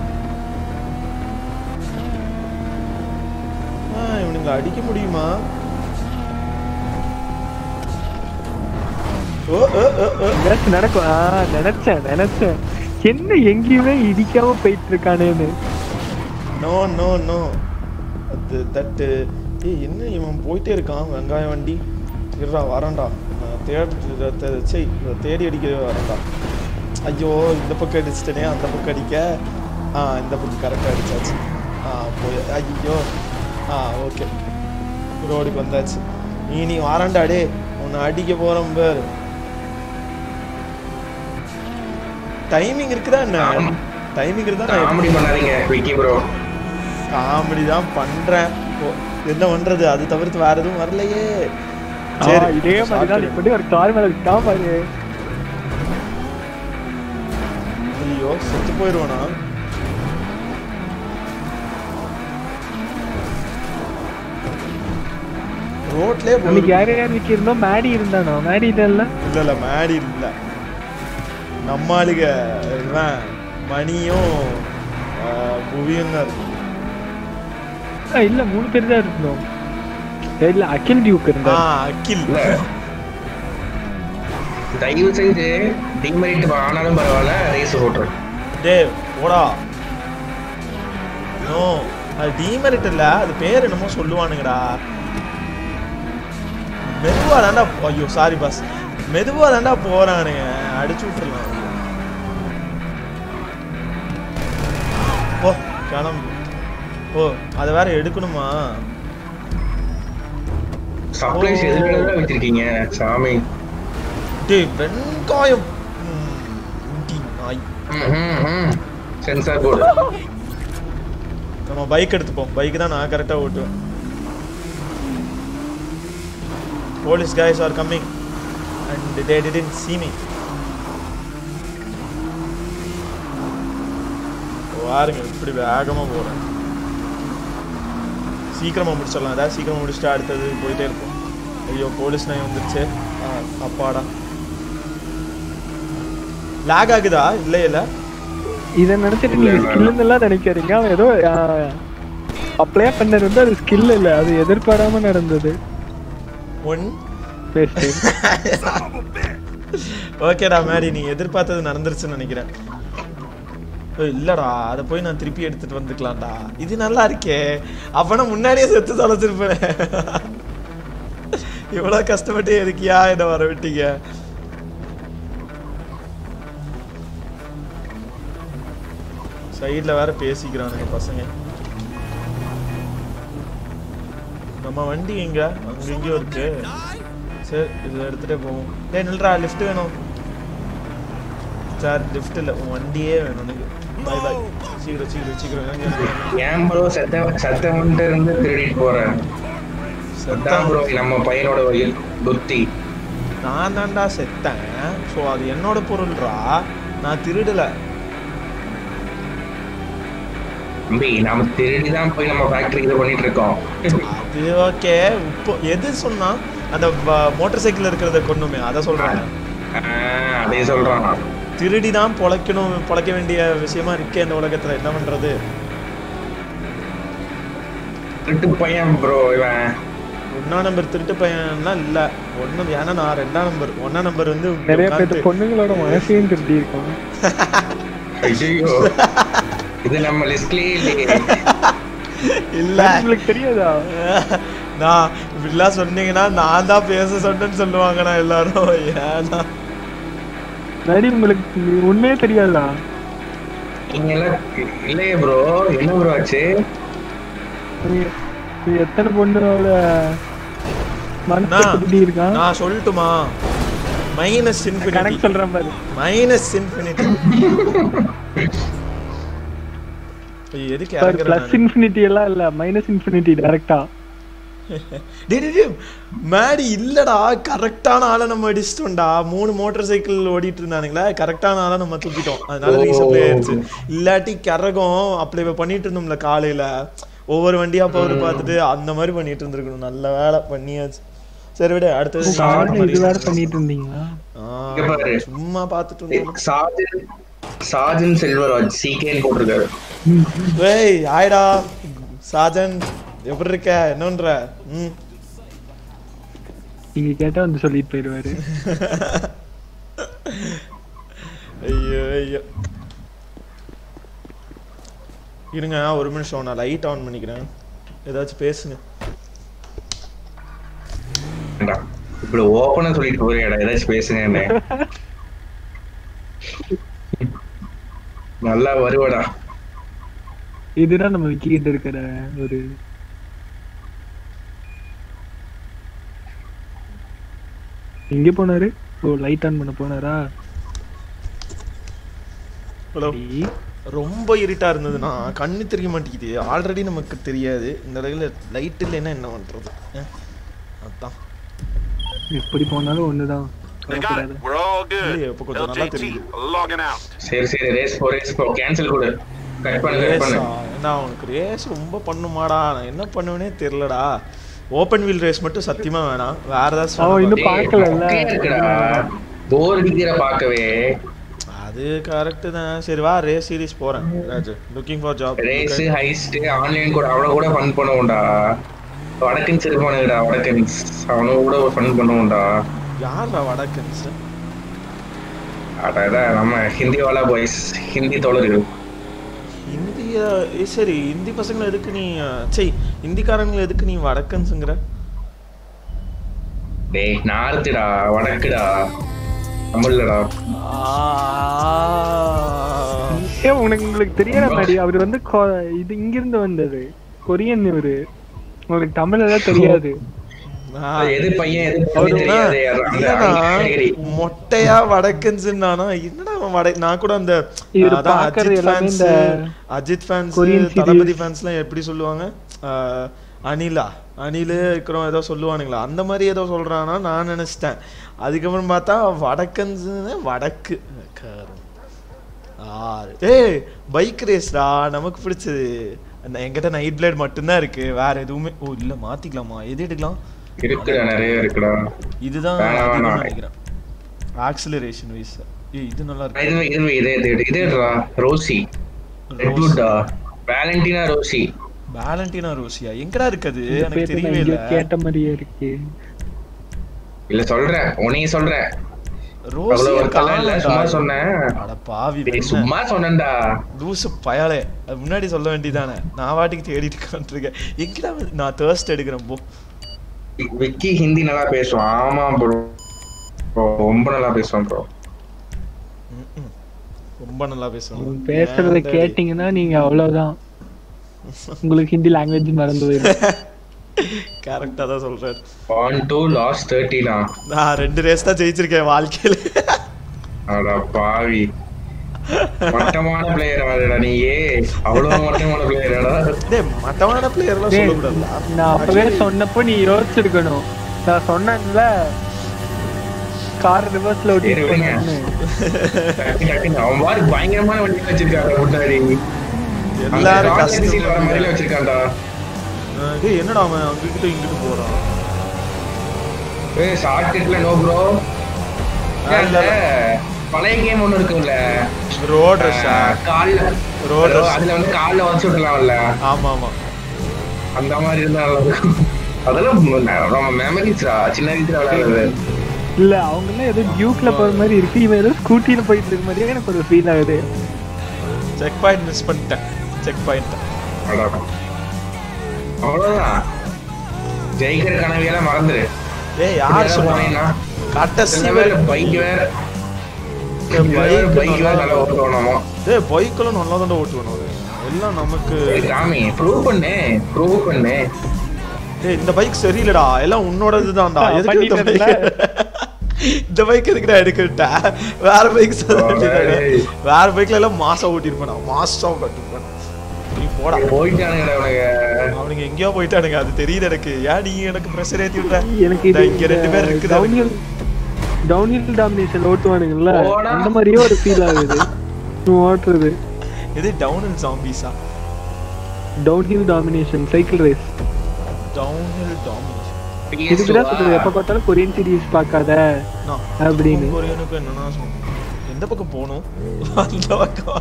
ஆ, இவனுங்களை அடிக்க முடியுமா ஓ ஓ ஓ ஓ ஏதாச்சும் நடக்கும் ஆ நினைச்சேன் நினைச்சேன் என்ன எங்கேயுமே இடிக்காம போயிட்டு இருக்கானேன்னு நோ நோ நோ அது தட்டு ஏய் என்ன இவன் போயிட்டே இருக்கான் வெங்காய வண்டி இருடா வரேன்டா நான் தேடி சரி தேடி அடிக்கவே வரேன்டா ஐயோ இந்த பக்கம் அடிச்சிட்டனே அந்த பக்கம் அடிக்க ஆ இந்த பக்கம் கரெக்டாக அடிச்சாச்சு ஆ போய் ஐயோ ஆ ஓகே ரோடுக்கு வந்தாச்சு நீ நீ வாரான்டா டே உன்னை அடிக்க போகிறோம் பேர் டைமிங் இருக்குதா என்ன ஆமா. டைமிங் இருந்தா நான் காமெடி பண்ணாதீங்க விக்கி ப்ரோ காமெடி தான் பண்றேன் ஓ, என்ன பண்றது அது தவிர்த்து வேற எதுவும் வரலையே ஆ, சரி இதே மாதிரி தான் இப்படி ஒரு கார் மேல விட்டான் பாரு ஐயோ செத்து போயிடுவானா ரோட்லயே இன்னைக்கு யார் யார் விக்கி இருந்தோம் மேடி இருந்தானோ மேடி இல்ல இல்ல இல்ல மேடி இல்ல நம்ம ஆளுக இவன் மணியும் ஆஹ், புவியும் தான் இருக்கு ஆ, இல்ல மூணு பேர் தான் இருந்தோம் இல்ல அகில் டியூக் ஆ இருந்தார் அகில் இல்ல தயவு செஞ்சு டிமெரிட் ஆனாலும் பரவாயில்ல ரேஸ் ஓட்டுறோம் டேய் போடா நோ அது டீமெரிட் இல்ல அது பேர் என்னமோ சொல்லுவானுங்கடா மெதுவா தாண்டா ஐயோ சாரி பாஸ் மெதுவா தாண்டா போறானுங்க அடிச்சு விட்டுறலாம் ஓ கிளம்பு ஓ அதை வேற எடுக்கணுமா சப்ளைஸ் எதுல வச்சிருக்கீங்க சாமி டேய் வெங்காயம் ம், இடி நாய். சென்சார் போர்டு நம்ம பைக் எடுத்துப்போம் பைக் தான் நான் கரெக்டாக ஓட்டுவேன் police guys are coming and they didn't see me பாருங்க இப்படி வேகமா போறேன் சீக்கிரமா முடிச்சிடலாம் ஏதாவது சீக்கிரமா முடிச்சுட்டு அடுத்தது போயிட்டே இருப்போம் ஐயோ போலீஸ் நாய் வந்துருச்சு ஆ, அப்பாடா லேக் ஆகுதா இல்லை இல்லை இதை நினைச்சிட்டு நீங்க ஸ்கில்லுன்னு எல்லாம் நினைக்காதீங்க அவன் ஏதோ அப்ளை பண்ணது வந்து அது ஸ்கில் இல்ல அது எதிர்பாராம நடந்தது ஒன் பேஸ்ட் ஓகேடா மேரி நீ எதிர்பார்த்தது நடந்துருச்சுன்னு நினைக்கிறேன் ஏய், இல்லடா அதை போய் நான் திருப்பி எடுத்துட்டு வந்துக்கலாம்டா இது நல்லா இருக்கே அப்பனா முன்னாடியே செத்து தொலைச்சிருப்பேன் இவ்வளவு கஷ்டப்பட்டு எதுக்கியா என்ன வர விட்டீங்க சைடுல வேற பேசிக்கிறானுங்க பசங்க நம்ம வண்டி எங்க அங்க எங்கேயோ இருக்கு சரி இது எடுத்துட்டே போவோம் டேய் நில்றா லிஃப்ட் வேணும் சார் லிஃப்ட் இல்ல உன் வண்டியே வேணும் எனக்கு பை பை சீக்கிரம் சீக்கிரம் சீக்கிரம் இறங்கு. ஏன் ப்ரோ சத்த சத்தம் இருந்து திருடிட்டு போறேன் அதான் ப்ரோ நம்ம பையனோட வயல் புத்தி நான் தான்டா செத்தேன் ஸோ அது என்னோட பொருள்ரா நான் திருடல தம்பி நாம திருடி தான் போய் நம்ம ஃபேக்டரி இது பண்ணிட்டு இருக்கோம் அது ஓகே இப்போ எது சொன்னா அந்த மோட்டார் சைக்கிள் இருக்கிறத கொண்டுமே அதை சொல்றேன் ஆஹ், அதே சொல்றான் திருடி தான் பொழைக்கணும் பொழைக்க வேண்டிய விஷயமா இருக்கே இந்த உலகத்துல என்ன பண்றது திருட்டு பையன் ப்ரோ இவன் ஒன்னா நம்பர் திருட்டு பையன்லாம் இல்ல ஒண்ணு ஏன்னா நான் ரெண்டாம் நம்பர் ஒன்னா நம்பர் வந்து இங்க நிறைய பேர் உட்கார்ந்து- பொண்ணுங்களோட மனசையும் திருடி இருக்கோம் ஐயோ இது நம்ம லிஸ்ட்லயே இல்லையே இல்ல உங்களுக்கு தெரியாதா நான் இப்படிலாம் சொன்னீங்கன்னா நான் தான் பேச சொன்னேன்னு சொல்லுவாங்கண்ணா எல்லாரும் ஏன்னா நடி உங்களுக்கு உண்மையே தெரியாதா நீங்க எல்லாம் இல்லையே ப்ரோ என்ன ப்ரோ ஆச்சு நீ- நீ எத்தனை பொண்ணோட மனசை நான் திருடி இருக்கான் நான் சொல்லட்டுமா மைனஸ் கணக்கு இன்ஃபினிட்டி சொல்றேன் பாரு மைனஸ் இன்ஃபினிட்டி எதுக்கு பாரு இறங்குறேன் பிளஸ் நானு? இன்ஃபினிட்டி எல்லாம் இல்ல மைனஸ் இன்ஃபினிட்டி டைரக்டா டேய் டேய், டேய், மேடி இல்லடா கரெக்டான ஆளை நம்ம அடிச்சிட்டோம்டா மூணு மோட்டார் சைக்கிள் ஓடிட்டு இருந்தானுங்களே கரெக்டான ஆளை நம்ம தூக்கிட்டோம் அதனால ஓ. ரீசப்ளை ஆயிடுச்சு இல்லாட்டி கரகம் அப்ளை பண்ணிட்டு இருந்தோம்ல காலையில ஒவ்வொரு வண்டியா போறது பார்த்துட்டு அந்த மாதிரி பண்ணிட்டு இருந்திருக்கணும் நல்ல வேலை பண்ணியாச்சு சரி விடு அடுத்தது சாரி இது வேற பண்ணிட்டு இருந்தீங்களா ஆ, இங்க பாரு. சும்மா பார்த்துட்டு இருந்தோம் சாஜன் சாஜன் செல்வராஜ் சீகேன்னு போட்டிருக்காரு ஏய் ஆயிடா சாஜன் எப்படி இருக்க என்னன்ற ம் நீங்க கேட்டா வந்து சொல்லிட்டு போயிருவாரு ஐயோ ஐயோ இருங்க ஒரு நிமிஷம் நான் லைட் ஆன் பண்ணிக்கிறேன் ஏதாச்சும் பேசுங்க வேண்டாம். இப்படி ஓப்பனா சொல்லிட்டு போறியாடா ஏதாச்சும் பேசுங்க என்ன நல்லா வருவடா இதுதான் நம்ம விக்கிட்டு இருக்கிற ஒரு எங்க போனாரு ஓ லைட் ஆன் பண்ண போனாரா ஹலோ சரி. ரொம்ப இருட்டா இருந்ததுன்னா கண்ணு தெரிய மாட்டேங்குது ஆல்ரெடி நமக்கு தெரியாது இந்த அளவில் லைட் இல்லைன்னா என்ன பண்றது அஹ், அதான் எப்படி போனாலும் ஒண்ணுதான் They got கவலைப்படாத. it. We're all good. இல்லையே, இப்ப கொஞ்சம் நல்லா LJT, தெரியுது. logging out. சரி சரி ரேஸ் போ ரேஸ் போ கேன்சல் கொடு கட் பண்ணு கட் பண்ணு ரேஸா நான் உனக்கு ரேஸ் ரொம்ப பண்ணுமாடா நான் என்ன பண்ணுவேனே தெரியலடா ஓப்பன் வீல் ரேஸ் மட்டும் சத்தியமா வேணாம் வேற ஏதாச்சும் அவன் வேணா இன்னும் டேய், பார்க்கலல்ல. மொக்கையா இருக்குடா போர் அடிக்கிற பார்க்கவே அது கரெக்ட் தான் சரி வா ரேஸ் சீரிஸ் போறேன் Raju looking for job race heist online கூட அவன கூட ஃபன் பண்ணுவோம்டா வடக்கன்ஸ் இருப்பானுங்கடா வடக்கன்ஸ் அவனும் கூட ஃபன் பண்ணுவோம்டா யாரா வடக்கன்ஸ் அதான் நம்ம ஹிந்தி வாலா பாய்ஸ் ஹிந்தி தோழர்கள் இந்திய ஏ, சரி இந்தி பசங்களை எதுக்கு நீ சரி இந்திக்காரங்களை எதுக்கு நீ வடக்கன்ஸுங்கிற டேய் நார்த்துடா வடக்குடா தமிழ்லடா ஏன் உனக்கு உங்களுக்கு தெரியல மாதிரி அவர் வந்து கொ- இது இங்கிருந்து வந்தது கொரியன் இவரு உங்களுக்கு தமிழ் எல்லாம் தெரியாது அது எது பையன் எது பொண்ணு அவரு தெரியாது அந்த இல்லடா, category. மொட்டையா வடக்கன்ஸ்னானா என்னடா அவன் வட நான் கூட அந்த இவரு அதான் பார்க்கறது அஜித் எல்லாமே ஃபேன்ஸ் இந்த Ajith fans Korean series. Thalapathy ஃபேன்ஸ்லாம் எப்படி சொல்லுவாங்க ஆஹ், அனிலா அனில் இருக்கிறோம் ஏதோ சொல்லுவானுங்களா அந்த மாதிரி ஏதோ சொல்றானா நான் நினைச்சிட்டேன் அதுக்கப்புறம் பார்த்தா வடக்கன்ஸ்னு வடக்கு கரு. ஆறு ஏய் பைக் ரேஸ்டா நமக்கு பிடிச்சது அந்த என்கிட்ட நைட் பிளேட் மட்டும்தான் இருக்கு வேற எதுவுமே ஓ இல்ல மாத்திக்கலாமா எது எடுக்கலாம் இருக்குடா நிறைய இருக்குடா இதுதான் வேணாம், அதிகம்னு வேணாம். நினைக்கிறேன் ஆக்சிலரேஷன் வைஸ் ஏய் இது நல்லா இருக்கு இது இது இது இது இதுடா ரோசி ரெட்வுட்டா வேலண்டினா ரோசி வேலண்டினா ரோசியா எங்கடா இருக்குது இந்த எனக்கு பேர் தெரியவே நான் இல்ல எங்கேயோ கேட்ட மாதிரியே இருக்கு இல்ல சொல்றேன் உன்னையும் சொல்றேன் ரோசியா அவ்வளவு ஒரு கலை இல்ல சும்மா காணோம்டா. சொன்னேன் அட பாவி டேய், வெண்ண. சும்மா சொன்னேன்டா லூசு பயலே அது முன்னாடி சொல்ல வேண்டியதானே நான் வாட்டிக்கு தேடிட்டு உட்காந்துருக்கேன் எங்கடா வந்து- நான் தேர்ஸ்ட் எடுக்கிறேன் போ விக்கி ஹிந்தி நல்லா பேசுவான் ஆமா ப்ரோ ரொம்ப நல்லா பேசுவான் ப்ரோ ரொம்ப நல்லா பேசுவான் அவன் பேசுறத ஏன்டா கேட்டீங்கன்னா நீங்க அவ்வளவுதான் உங்களுக்கு ஹிந்தி லாங்குவேஜ் மறந்து போயிடும் கரெக்டா தான் சொல்றாரு ஒன் டூ லாஸ்ட் தேர்ட்டினா நான் ரெண்டு ரேஸ் தான் ஜெயிச்சிருக்கேன் வாழ்க்கையில அட பாவி மட்டமான பிளேயர் வரடா நீயே அவ்வளவு மட்டமான பிளேயரடா டேய் மட்டமான பிளேயர்லாம் டேய், சொல்லக்கூடாதுடா நான் அப்பவே சொன்னப்போ நீ யோசிச்சிருக்கணும் நான் சொன்னேன்ல கார் ரிவர்ஸ்ல ஓட்டி சரி, விடுங்க. டக்கு டக்குன்னு அவன் பாரு பயங்கரமான வண்டி வச்சிருக்காங்க முன்னாடி எல்லாரும் வர கஷ்டம் மாதிரில வச்சிருக்கான்டா டேய் என்னடா அவன் அங்கிட்ட இங்கிட்டு போறான் ஏய் ஷார்ட் கட்ல நோ ப்ரோ இல்ல, பழைய கேம் ஒண்ணு இருக்கும்ல ரோட் ரஷ்ஷா கால்ல Road rush. அதுல வந்து கால்ல வச்சு விடலாம்ல ஆமா ஆமா அந்த மாதிரி இருந்தா நல்லா இருக்கும் அதெல்லாம் நம்ம மெமரிஸ்ரா சின்ன வயசுல விளையாடுறது இல்ல அவங்க எல்லாம் ஏதோ டியூக்ல போற மாதிரி இருக்கு இவன் ஏதோ ஸ்கூட்டில போயிட்டு இருக்க மாதிரியே எனக்கு ஒரு ஃபீல் ஆகுது செக் பாயிண்ட் மிஸ் பண்ணிட்டேன் செக் பாயிண்ட் அடா. அவ்வளவுதான் ஜெயிக்கிற கனவியெல்லாம் மறந்துரு ஏய் யார் சொன்னா போனீங்கன்னா கடைசி சில பேர் பைக் வேற பைக் பைக் வேற நல்லா ஓட்டுவானாமா டேய் பைக்கெல்லாம் நல்லா தான் ஓட்டுவேன் நானு. எல்லாம் நமக்கு ராமி ப்ரூவ் பண்ணு ப்ரூவ் பண்ணு டேய் இந்த பைக் சரியில்லடா எல்லாம் உன்னோடது தான்டா ஆ, எதுக்கு இந்த பண்ணிட்டேன்ல. பைக் இந்த பைக் எதுக்குடா எடுக்கிட்ட வேற பைக் ஏய். வேற பைக்ல எல்லாம் மாசா ஓட்டிருப்பேன் மாசா கட்டிருப்பேன் நீ போடா போயிட்டானுங்கடா உனக்கு அவனுங்க எங்கேயோ போயிட்டானுங்க அது தெரியுது எனக்கு ஏன் நீ எனக்கு ப்ரெஷர் ஏத்தி விட்ட எனக்கு இந்தா இது இங்க ரெண்டு பேர் இருக்குது டவுன்ஹில் டவுன்ஹில் டாமினேஷன் ஓட்டுவானுங்கல்ல போடா. அந்த மாதிரியே ஒரு ஃபீல் ஆகுது நீ ஓட்டுறது இது டவுன் ஹில் ஜாம்பிஸா downhill domination cycle race downhill domination இதுக்குதான் சொல்றது எப்ப பார்த்தாலும் கொரியன் சீரிஸ் பார்க்காத அப்படின்னு. கொரியனுக்கு என்னன்னா சொன்னேன் எந்த பக்கம் போகணும் அந்த பக்கம்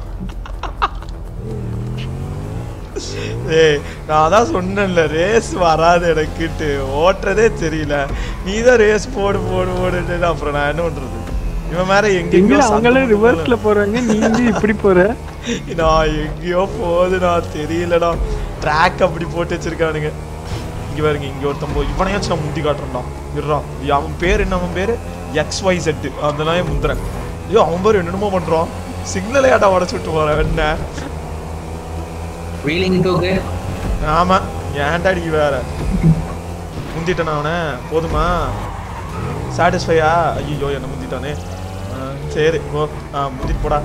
ஏய் நான் அதான் சொன்னேன்ல ரேஸ் வராது எனக்குட்டு ஓட்டுறதே தெரியல நீ தான் ரேஸ் போடு போடு போடுன்னு அப்புறம் நான் என்ன பண்றது இவன் மேல எங்க எங்கெங்கயோ அவங்களே சத்தம் ரிவர்ஸ்ல போறாங்க நீங்க இப்படி போற நான் எங்கேயோ போகுது நான் தெரியலடா ட்ராக் அப்படி போட்டு வச்சிருக்கானுங்க இங்க பாருங்க இங்க ஒருத்தன் போய் இவனையாச்சும் நான் முந்தி காட்டுறேன்டா இருறான் அவன் பேர் என்ன அவன் பேரு எக்ஸ் ஒய் செட்டு அதெல்லாம் முந்துறேன் ஐயோ அவன் பேர் என்னென்னமோ பண்றான் சிக்னலே ஆட்டா உடச்சு விட்டு போறேன் என்ன வீலிங் தூக்கு ஆமா ஏன்டா அடிக்க வேற முந்திட்டேன் அவனை போதுமா சாட்டிஸ்ஃபையா ஐயோ என்ன முந்திட்டானே ஆ, சரி போ ஆ முந்திட்டு போடா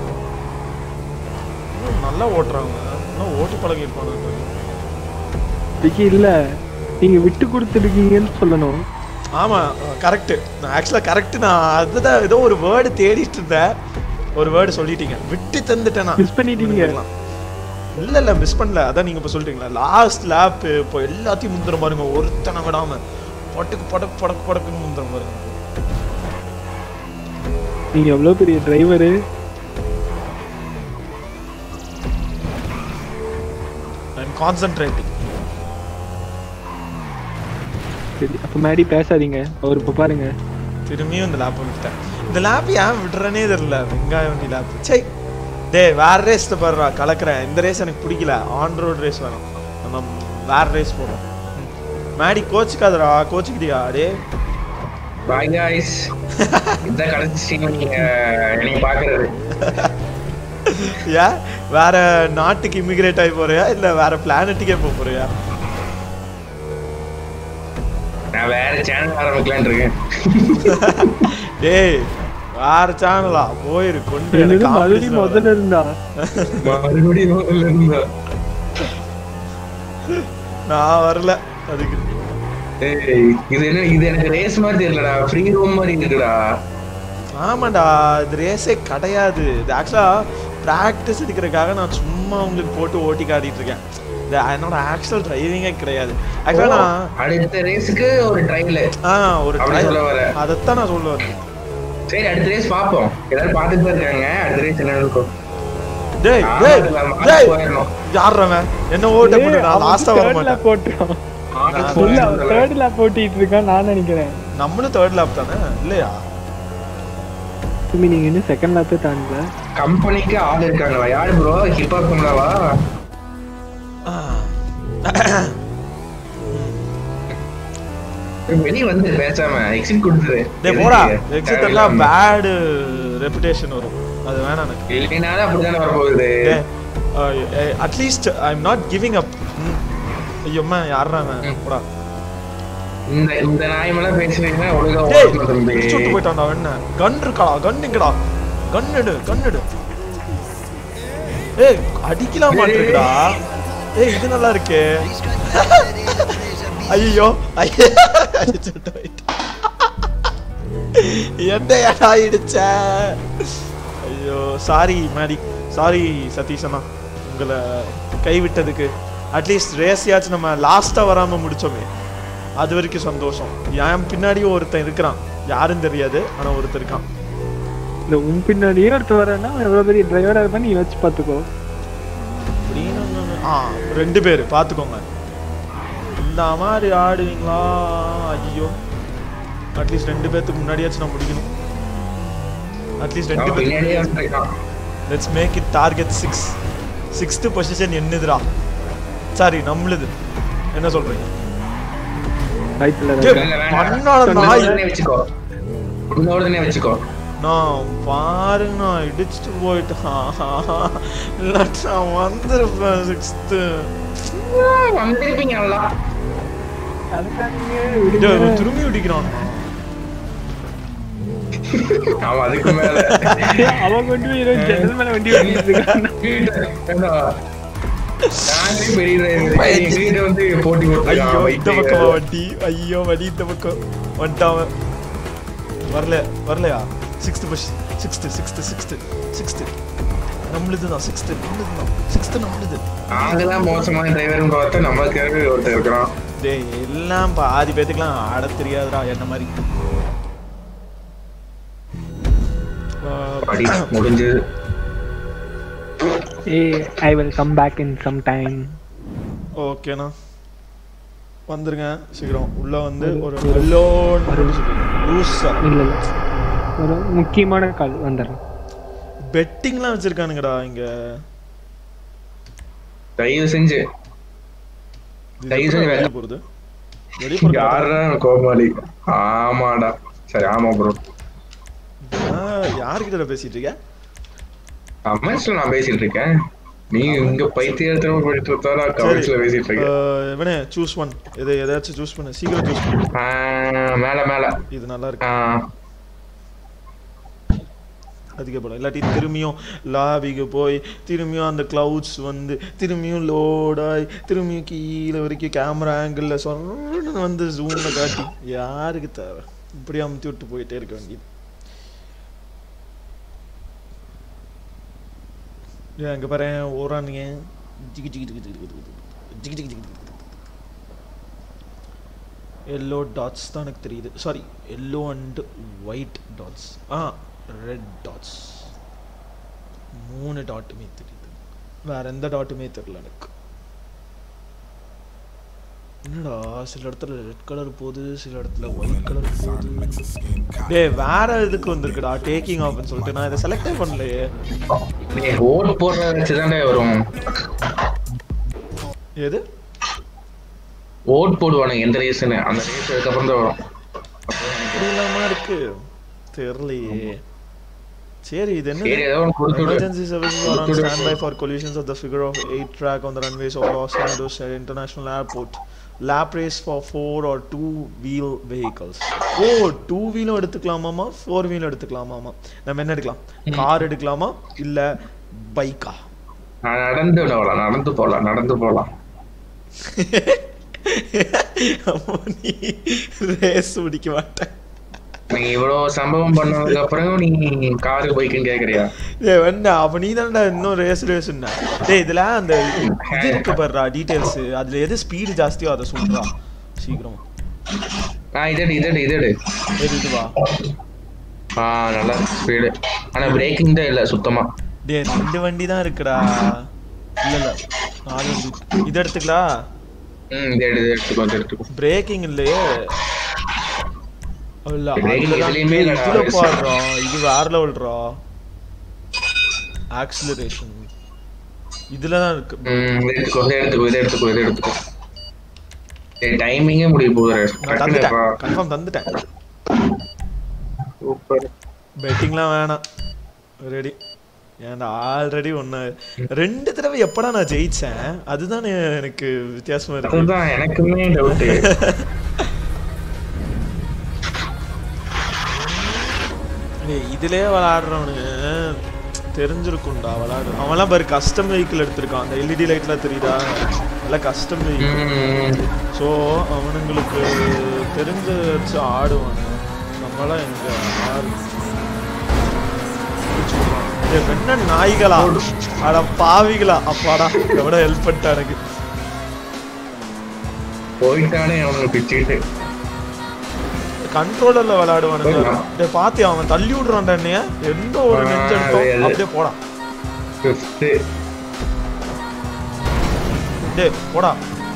ம், நல்லா ஓட்டுறாங்க இன்னும் ஓட்டி பழகி இருப்பானு விக்கி இல்ல நீங்க விட்டு கொடுத்துருக்கீங்கன்னு சொல்லணும் ஆமா கரெக்ட் நான் ஆக்சுவலா கரெக்ட் நான் அதுதான் ஏதோ ஒரு வேர்டு தேடிட்டு இருந்தேன் ஒரு வேர்டு சொல்லிட்டீங்க விட்டு தந்துட்டேன் நான் மிஸ் பண்ணிட்டீங்க இல்ல இல்ல மிஸ் பண்ணல அதான் நீங்க இப்ப சொல்லிட்டீங்களா லாஸ்ட் லேப் இப்போ எல்லாத்தையும் முந்துற பாருங்க ஒருத்தனை விடாம பட்டுக்கு படக்கு படக்கு படக்குன்னு முந்துற பாருங்க நீங்க எவ்வளவு பெரிய டிரைவரு ஐம் கான்சென்ட்ரேட்டிங் சரி அப்ப மேடி பேசாதீங்க அவர் இப்ப பாருங்க திரும்பியும் இந்த லேப் விட்டேன் இந்த லேப் ஏன் விடுறனே தெரியல வெங்காய வண்டி லேப் சை டேய் வேற ரேஸ்ல பாருடா கலக்குறேன் இந்த ரேஸ் எனக்கு பிடிக்கல ஆன் ரோட் ரேஸ் வேணும் நம்ம வேற ரேஸ் போடுறோம் மேடி கோச்சுக்காதடா கோச்சுக்கிட்டியா டே பாய் காய்ஸ் இதான் கடைசி ஸ்ட்ரீம் நீங்க என்னைய பாக்குறது ஏன் வேற நாட்டுக்கு இமிகிரேட் ஆகி போறியா இல்ல வேற பிளானட்டுக்கே போக போறியா நான் வேற சேனல் ஆரம்பிக்கலாம்னு இருக்கேன் டேய் வேற சேனலா போயிரு கொண்டு என்னது எனக்கு மறுபடியும் ஆபீஸ்ல முதல்ல இருந்தா மறுபடியும் முதல்ல இருந்தா நான் வரல அதுக்கு ஏய் இது என்ன இது எனக்கு ரேஸ் மாதிரி தெரியலடா ஃப்ரீ ரூம் மாதிரி இருக்குடா ஆமாண்டா இது ரேஸே கிடையாது இது ஆக்சுவலா ப்ராக்டிஸ் எடுக்கிறதுக்காக நான் சும்மா உங்களுக்கு போட்டு ஓட்டி காட்டிட்டு இருக்கேன் இது என்னோட ஆக்சுவல் டிரைவிங்கே கிடையாது ஆக்சுவலா நான் அடுத்த ரேஸுக்கு ஒரு ட்ரையல் ஆ ஒரு அப்படி trial- சொல்ல வர. அதைத்தான் நான் சொல்ல வரேன் சரி அடுத்த ரேஸ் பாப்போம் எல்லாரும் பார்த்துட்டு தான் இருக்காங்க அடுத்த ரேஸ் என்ன இருக்கும் டேய் ஆமா, டேய் அதுல மாத்தி டேய் போயிடணும். யார்றவன் என்ன ஓட்ட பண்ணு நான் லாஸ்டா வர மாட்டேன் போட்டுருக்கான் ஆனா நான் இல்ல போயிடணும் அவன் தல. தேர்ட் லேப் ஓட்டிட்டு இருக்கான் நான் நினைக்கிறேன் நம்மளும் தேர்ட் லேப் தானே இல்லையா திரும்பி நீங்க இன்னும் செகண்ட் லேப்பே தாண்டல கம்பெனிக்கு ஆள் இருக்காங்களா யாரு ப்ரோ ஹிப்ஹாப் கமலாவா ஆ. வெளிய வந்து பேசாம எக்ஸிட் கொடுத்துரு டேய் போடா எக்ஸிட் எல்லாம் பேட் ரெப்புடேஷன் வரும் அது வேணாம் எனக்கு இல்லைனாலும் அப்படிதானே வரப்போகுது at least I am not giving up ஐயோம்மா யாரா அவன் போடா இந்த இந்த நாய் மேல பேசுறீங்கன்னா ஒழுங்கா டேய் ஓட்டணும் தம்பி பிடிச்சு விட்டு போயிட்டான்டா அவன் என்ன கன் இருக்காடா கன் எங்கடா கன் எடு கன் எடு ஏய் அடிக்கலாம் மாட்டிருக்கடா ஏய் இது நல்லா இருக்கே ஐயோ ஐயோ அடிச்சு விட்டு போயிட்டான். என்ன ஏடா இடிச்ச ஐயோ சாரி மேடி சாரி சதீஷ் அண்ணா உங்களை கைவிட்டதுக்கு அட்லீஸ்ட் ரேஸையாச்சும் நம்ம லாஸ்ட்டாக வராமல் முடிச்சோமே அது வரைக்கும் சந்தோஷம் என் பின்னாடியும் ஒருத்தன் இருக்கிறான் யாரும் தெரியாது ஆனால் ஒருத்தன் இருக்கான் இந்த உன் பின்னாடியே ஒருத்தர் வரேன்னா எவ்வளவு பெரிய டிரைவரா இருப்பா நீ வச்சு பாத்துக்கோ அப்படின்னு ஒண்ணு- ஆ ரெண்டு பேர் பார்த்துக்கோங்க இந்த மாதிரி ஆடுவீங்களா ஐயோ அட்லீஸ்ட் ரெண்டு பேர்த்துக்கு முன்னாடியாச்சும் நான் முடிக்கணும் அட்லீஸ்ட் ரெண்டு அவன் பின்னாடியே பேர் வந்துருக்கான் let's make it target six sixth position என்னதுடா சாரி நம்மளுது என்ன சொல்றீங்க ரைட்ல டேய், இல்ல, வேண்டாம். பண்ணாத இந்த நாய். உடனே வச்சுக்கோ இந்த உடனே வச்சுக்கோ நான் பாருங்க நான் இடிச்சுட்டு போயிட்டான் இல்லாட்டி நான் வந்திருப்பேன் சிக்ஸ்த்து வந்திருப்பீங்க நல்லா திரும்பி இடிக்கிறான் அவன் அதுக்கு மேல அவன் கொண்டு போய் ஏதோ ஜன்னல் மேல வண்டி ஓட்டிட்டு இருக்கான் ஏண்டா, நாங்களே பெரிய driver. எங்ககிட்ட வந்து போட்டி ஐயோ போட்டுருக்கான் இந்த பக்கமா வண்டி ஐயோ வண்டி இந்த பக்கம் வந்துட்டான் வரல வரலையா sixth bus sixth sixth sixth sixth நம்மளுது தான் சிக்ஸ்த்து நம்மளுது தான் சிக்ஸ்த்து நம்மளுது நாங்கதான் மோசமான டிரைவர்னு பார்த்தா நமக்கு ஒருத்தர் இருக்கிறான் டேய் எல்லாம் பாதி பேத்துக்குலாம் ஆட தெரியாதுடா என்ன மாதிரி அடி முடிஞ்சது ஏ I will come back in some time ஓகேண்ணா வந்துருங்க சீக்கிரம் உள்ள வந்து ஒரு எல்லோ லூஸா இல்ல இல்ல ஒரு முக்கியமான கால் வந்துடுறேன் பெட்டிங்லாம் வச்சிருக்கானுங்கடா இங்க தயவு செஞ்சு இது தயவு எப்படி செஞ்சு வெளிய வேண்டாம். போறது வெளிய போறது யாரா கோமாளி ஆமாடா சரி ஆமா ப்ரோ யாருக்கிட்ட பேசிட்டு இருக்க கமெண்ட்ஸ்ல நான் பேசிட்டு இருக்கேன் நீ இங்க பைத்தியத்துல போயிட்டு இருந்தா சரி கமெண்ட்ஸ்ல பேசிட்டு இருக்க அஹ், இவனே சூஸ் ஒன் எது எதாச்சும் சூஸ் பண்ணு சீக்கிரம் சூஸ் பண்ணு ஆஹ், மேல மேல இது நல்லா இருக்கு ஆஹ், அதிக படம் இல்லாட்டி திரும்பியும் லாபிக்கு போய் திரும்பியும் அந்த கிளவுட்ஸ் வந்து திரும்பியும் லோடாய் திரும்பியும் கீழே வரைக்கும் கேமரா ஆங்கிளில் சொன்னு வந்து ஜூமில் காட்டி யாருக்கு தேவை இப்படி அமுத்தி விட்டு போயிட்டே இருக்க வேண்டியது ஏன் அங்கே பாரு ஓரானுங்க ஜிகி ஜிகி ஜிகி ஜிகி ஜிகி ஜிகி ஜிகி ஜிகி எல்லோ டாட்ஸ் தான் எனக்கு தெரியுது sorry yellow and white dots ஆ ரெட் டாட்ஸ் மூணு டாட்டுமே தெரியுது வேற எந்த டாட்டுமே தெரியல எனக்கு என்னடா சில இடத்துல ரெட் கலர் போகுது சில இடத்துல ஒயிட் கலர் போகுது டேய் வேற இதுக்கு வந்திருக்குடா டேக்கிங் ஆஃப்னு சொல்லிட்டு நான் இதை செலக்டே பண்ணலையே நீ ஓட் போடுறத வச்சுதானே வரும் எது ஓட் போடுவானுங்க எந்த ரேஸ்னு அந்த ரேஸ் அதுக்கப்புறம் தான் வரும் இப்படி இல்லாம இருக்கு தெரியலையே சரி இது என்ன சரி ஏதோ ஒன்று கொடுத்து விடு Emergency services are on Good. standby for collisions of the figure of eight track on the runways of Los Angeles International Airport. Lap race for four or two wheel vehicles. ஓ டூ வீலும் எடுத்துக்கலாமாமா four வீலும் எடுத்துக்கலாமாமா நம்ம என்ன எடுக்கலாம் car எடுக்கலாமா இல்ல பைக்கா நான் நடந்து விடலாம் நடந்து போகலாம் நடந்து போகலாம் நீ ரேஸ் முடிக்க மாட்டேன் நீ இவ்வளவு சம்பவம் பண்ணதுக்கு அப்புறம் நீ காரு பைக்குன்னு கேக்குறியா டேய் வேண்டா அப்ப நீ தான்டா இன்னும் ரேஸ் ரேஸ்னா டேய் இதுல அந்த இது இருக்கு பாருடா டீடைல்ஸ் அதுல எது ஸ்பீடு ஜாஸ்தியோ அதை சொல்றா சீக்கிரம் ஆ இதடு இதடு இதடு எது இதுவா ஆ நல்லா ஸ்பீடு ஆனா பிரேக்கிங் தான் இல்ல சுத்தமா டேய் ரெண்டு வண்டி தான் இருக்குடா இல்ல இல்ல நாலு வண்டி இருக்கு. இது எடுத்துக்கலாம் ம் இது எடு இது எடுத்துக்கோ இது எடுத்துக்கோ பிரேக்கிங் இல்லையே இல்ல Braking அதுல தான் எதுலயுமே டேய், இல்லடா, இதுல race. பாடுறா இது வேற லெவல்ரா ஆக்சிலரேஷன் இதுல தான் இருக்கு ம் இது எடுத்துக்கோ இதை எடுத்துக்கோ இதை எடுத்துக்கோ இதை எடுத்துக்கோ டைமிங்கே முடிய போகுது நான் தந்துட்டேன் கன்ஃபார்ம் தந்துட்டேன் சூப்பர் பெட்டிங்லாம் வேணாம் ரெடி ஏன்டா ஆல்ரெடி ஒன்று ரெண்டு தடவை எப்படா நான் ஜெயிச்சேன் அதுதான் எனக்கு வித்தியாசமா இருக்கு அதுதான் எனக்குமே டவுட் ஏய், இதுலயே விளையாடுறவனுங்க தெரிஞ்சிருக்கும்டா விளையாடு அவன்லாம் பாரு கஸ்டம் வெஹிக்கிள் எடுத்திருக்கான் அந்த எல்இடி லைட்லாம் தெரியுதா எல்லாம் கஸ்டம் வெஹிக்கிள் ஸோ அவனுங்களுக்கு தெரிஞ்ச வச்சு ஆடுவாங்க நம்மளாம் எங்க ஆடு ஏய், என்ன நாய்களா அட பாவிகளா அப்பாடா எவ்வளோ ஹெல்ப் பண்ணிட்டா எனக்கு போயிட்டானே அவனுக்கு பிச்சுக்கிட்டு கண்ட்ரோலர்ல விளையாடுவானுங்க போயிடலாம். டேய் பாத்தியா அவன் தள்ளி விடுறான்டா என்னைய எந்த ஒரு ஆ, நெஞ்சு எடுத்தோம் அது- அப்படியே போடான் ஃபிஃப்த்து டேய் போடா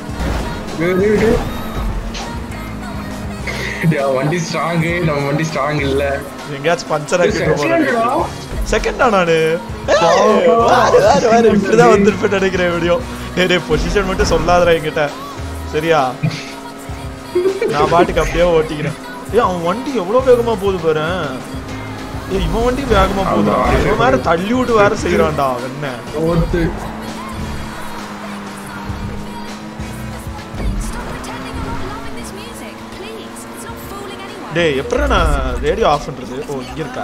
வண்டி ஸ்ட்ராங்கு நம்ம வண்டி ஸ்ட்ராங் இல்ல எங்கேயாச்சும் பஞ்சர் ஆக்கிட்டு Second-டா. செகண்டா நானு ஏய், வாரு, வாரு, வாரு, இப்படிதான் வந்திருப்பேன் நினைக்கிறேன் வீடியோ டேய் டேய் பொசிஷன் மட்டும் சொல்லாதடா என்கிட்ட சரியா நான் பாட்டுக்கு அப்படியே ஓட்டிக்கிறேன் ஏய் அவன் வண்டி எவ்வளவு வேகமா போகுது பாரு ஏய் இவன் வண்டி வேகமா போகுதா ஆமா. இவன் வேற தள்ளி விட்டு வேற செய்யறான்டா அவன் என்ன ஓத்து Stop pretending you're not loving this music, please. It's not fooling anyone. டேய் எப்படி நான் ரேடியோ ஆஃப் பண்றது ஓ இங்க இருக்கா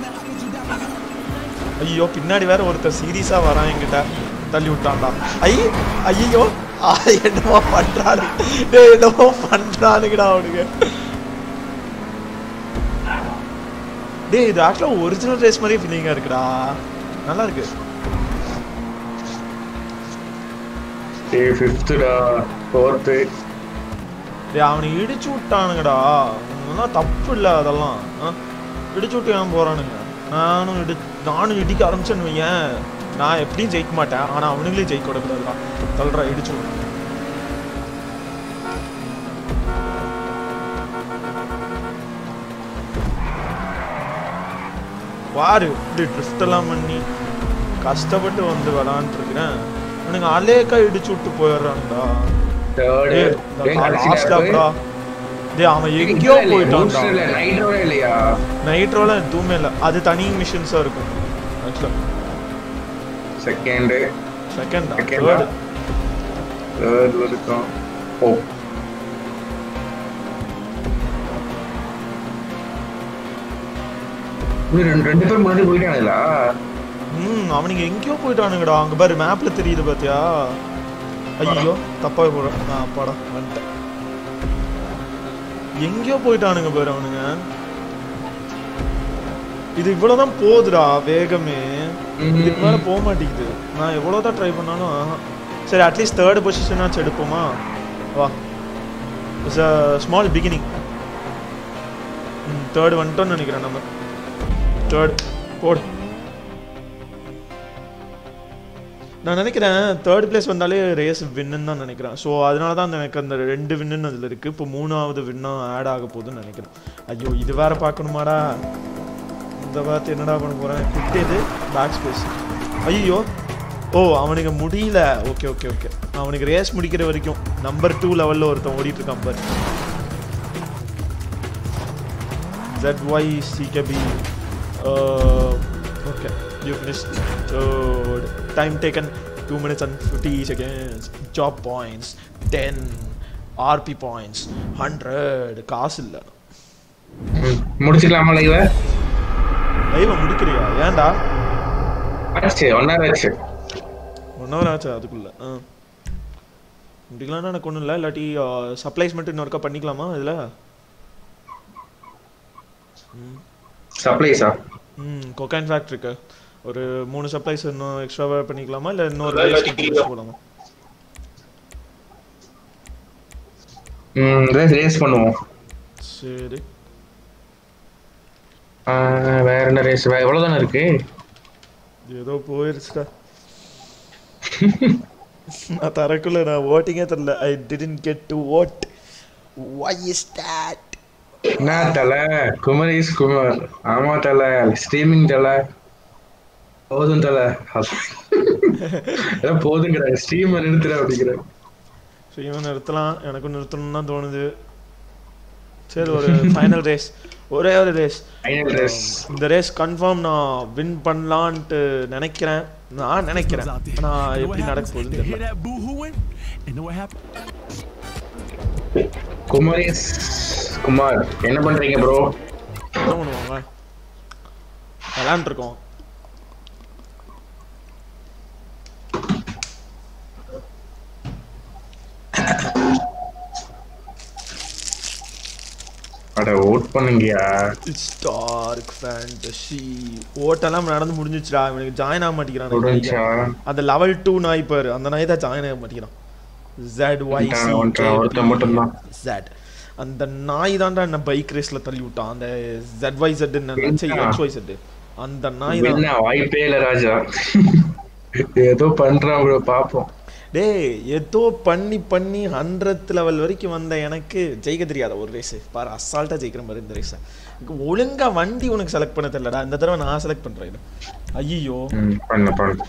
ஐயோ பின்னாடி வேற ஒருத்தர் சீரியஸா வரான் என்கிட்ட தள்ளி விட்டான்டா ஐ ஐயோ ஆ என்னமோ பண்றானு டேய் என்னமோ பண்றானுங்கடா அவனுங்க டேய் இது ஆக்சுவலா ஒரிஜினல் ரேஸ் மாதிரியே ஃபீலிங்கா இருக்குடா நல்லா இருக்கு ஏய் ஃபிஃப்த்துடா ஃபோர்த்து டேய் அவனை இடிச்சு விட்டானுங்கடா அதெல்லாம் தப்பு இல்லை அதெல்லாம் ஆ? இடிச்சு விட்டு ஏன் போறானுங்க நானும் இடி நானும் இடிக்க ஆரம்பிச்சேன்னு வையேன் நான் எப்படியும் ஜெயிக்க மாட்டேன் ஆனா அவனுங்களே ஜெயிக்க விடக்கூடாதுடா தள்ளுறா இடிச்சு விடு பாரு இப்படி ட்ரிஃப்ட் எல்லாம் பண்ணி கஷ்டப்பட்டு வந்து விளாண்டுருக்கிறேன் அவனுங்க அலேக்கா இடிச்சு விட்டு போயிடுறான்டா தேர்டு டேய், இந்த லாஸ்ட்ல அப்புறம் டேய் அவன் எங்கேயோ போயிட்டான்டா நைட்டோட இல்லையா நைட்ரோல எதுவுமே இல்லை அது தனி மிஷின்ஸா இருக்கும் ஆக்சுவலா second second Second third third இருக்கும் ஓ இப்படி ரெண்டு ரெண்டு பேர் முன்னாடி போயிட்டானுங்களா ம் அவனுங்க எங்கேயோ போயிட்டானுங்கடா அங்க பாரு மேப்ல தெரியுது பாத்தியா ஐயோ தப்பா போறேன் நான் அப்பாடா வந்துட்டேன் எங்கேயோ போயிட்டானுங்க பாரு அவனுங்க இது இவ்வளவுதான் போகுதுடா வேகமே இதுக்கு மேல போக மாட்டேங்குது நான் எவ்வளவுதான் ட்ரை பண்ணாலும் ஆஹா. சரி அட்லீஸ்ட் தேர்ட் பொசிஷனாச்சும் எடுப்போமா வா it's a small beginning third வந்துட்டோம்னு நினைக்கிறேன் நம்ம தேர்ட் போடு நான் நினைக்கிறேன் தேர்ட் பிளேஸ் வந்தாலே ரேஸ் வின்னு தான் நினைக்கிறேன் ஸோ அதனால தான் எனக்கு அந்த ரெண்டு வின்னு அதில் இருக்குது இப்போ மூணாவது வின்னும் ஆட் ஆக போகுதுன்னு நினைக்கிறேன் ஐயோ இது வேற பார்க்கணுமாடா இந்த பார்த்து என்னடா பண்ண போகிறேன் கிட்ட இது பேக் ஸ்பேஸ் ஐயோ ஓ அவனுக்கு முடியல ஓகே ஓகே ஓகே அவனுக்கு ரேஸ் முடிக்கிற வரைக்கும் நம்பர் டூ லெவலில் ஒருத்தன் ஓடிட்டு இருக்கான் பாரு ZYCKB. Uh, okay, you finished. Third. Time taken 2 minutes and 50 seconds. Job points 10. RP points 100. காசு இல்ல முடிச்சுக்கலாமா லைவ லைவ முடிக்கிறியா ஏன்டா ஆச்சு ஒன் ஹவர் ஆச்சு ஒன் ஹவர் ஆச்சு அதுக்குள்ள ஆ முடிக்கலாம்னா எனக்கு ஒன்றும் இல்லை இல்லாட்டி சப்ளைஸ் மட்டும் இன்னொருக்கா பண்ணிக்கலாமா இதில் சப்ளைஸா ம் கொக்கைன் ஃபேக்ட்ரிக்கு ஒரு மூணு சப்ளைஸ் இன்னும் எக்ஸ்ட்ராவாக பண்ணிக்கலாமா இல்லை இன்னொரு ரைஸ் கம்பெனி போகலாமா ம் ரேஸ் பண்ணுவோம் சரி ஆ, வேற என்ன ரேஸ் எவ்வளவுதானே இருக்கு ஏதோ போயிருச்சுடா நான் தரக்குள்ள நான் ஓட்டிங்கே தெரில I didn't get to vote why is that என்ன தல குமர் இஸ் குமார் ஆமா தல ஸ்ட்ரீமிங் தல போதும் தல அதான் போதுங்கிறாங்க ஸ்ட்ரீமர் நிறுத்துற அப்படிங்கிற ஸோ இவன் நிறுத்தலாம் எனக்கும் நிறுத்தணும்னு தான் தோணுது சரி ஒரு ஃபைனல் ரேஸ் ஒரே ஒரு ரேஸ் ஃபைனல் ரேஸ் இந்த ரேஸ் கன்ஃபார்ம் நான் வின் பண்ணலான்ட்டு நினைக்கிறேன் நான் நினைக்கிறேன் நான் எப்படி நடக்க போகுதுன்னு They hear தெரியல that boo-hooing and know what happened? குமாரேஸ் Kumar என்ன பண்றீங்க ப்ரோ என்ன பண்ணுவாங்க விளாண்டுருக்கோம் அட ஓட் பண்ணுங்கயா இட்ஸ் டார்க் ஃபேண்டசி ஓட்டெல்லாம் நடந்து முடிஞ்சிச்சுடா இவனுக்கு ஜாயின் ஆக மாட்டேங்கிறான் முடிஞ்சா அந்த லெவல் டூ நாய் பாரு அந்த நாய் தான் ஜாயின் ஆக மாட்டேங்கிறான் ஜெட் ஒய் வந்துட்டான், வந்துட்டான், ஒருத்தன் மட்டும்தான். ஜெட் அந்த நாய் தான்டா என்ன பைக் ரேஸ்ல தள்ளி விட்டான் அந்த ஜெட் ஒய் ஜெட் என்ன? எக்ஸ் ஒய் ஜெட் அந்த நாய் தான் என்ன வாய்ப்பே இல்ல ராஜா ஏதோ பண்றான் ப்ரோ பாப்போம் டேய் ஏதோ பண்ணி பண்ணி ஹண்ட்ரட் லெவல் வரைக்கும் வந்த எனக்கு ஜெயிக்க தெரியாத ஒரு ரேஸ் பாரு அசால்ட்டா ஜெயிக்கிற மாதிரி இந்த ரேஸை ஒழுங்கா வண்டி உனக்கு செலக்ட் பண்ண தெரியலடா இந்த தடவை நான் செலக்ட் பண்றேன் இது ஐயோ ம், பண்ணு பண்ணு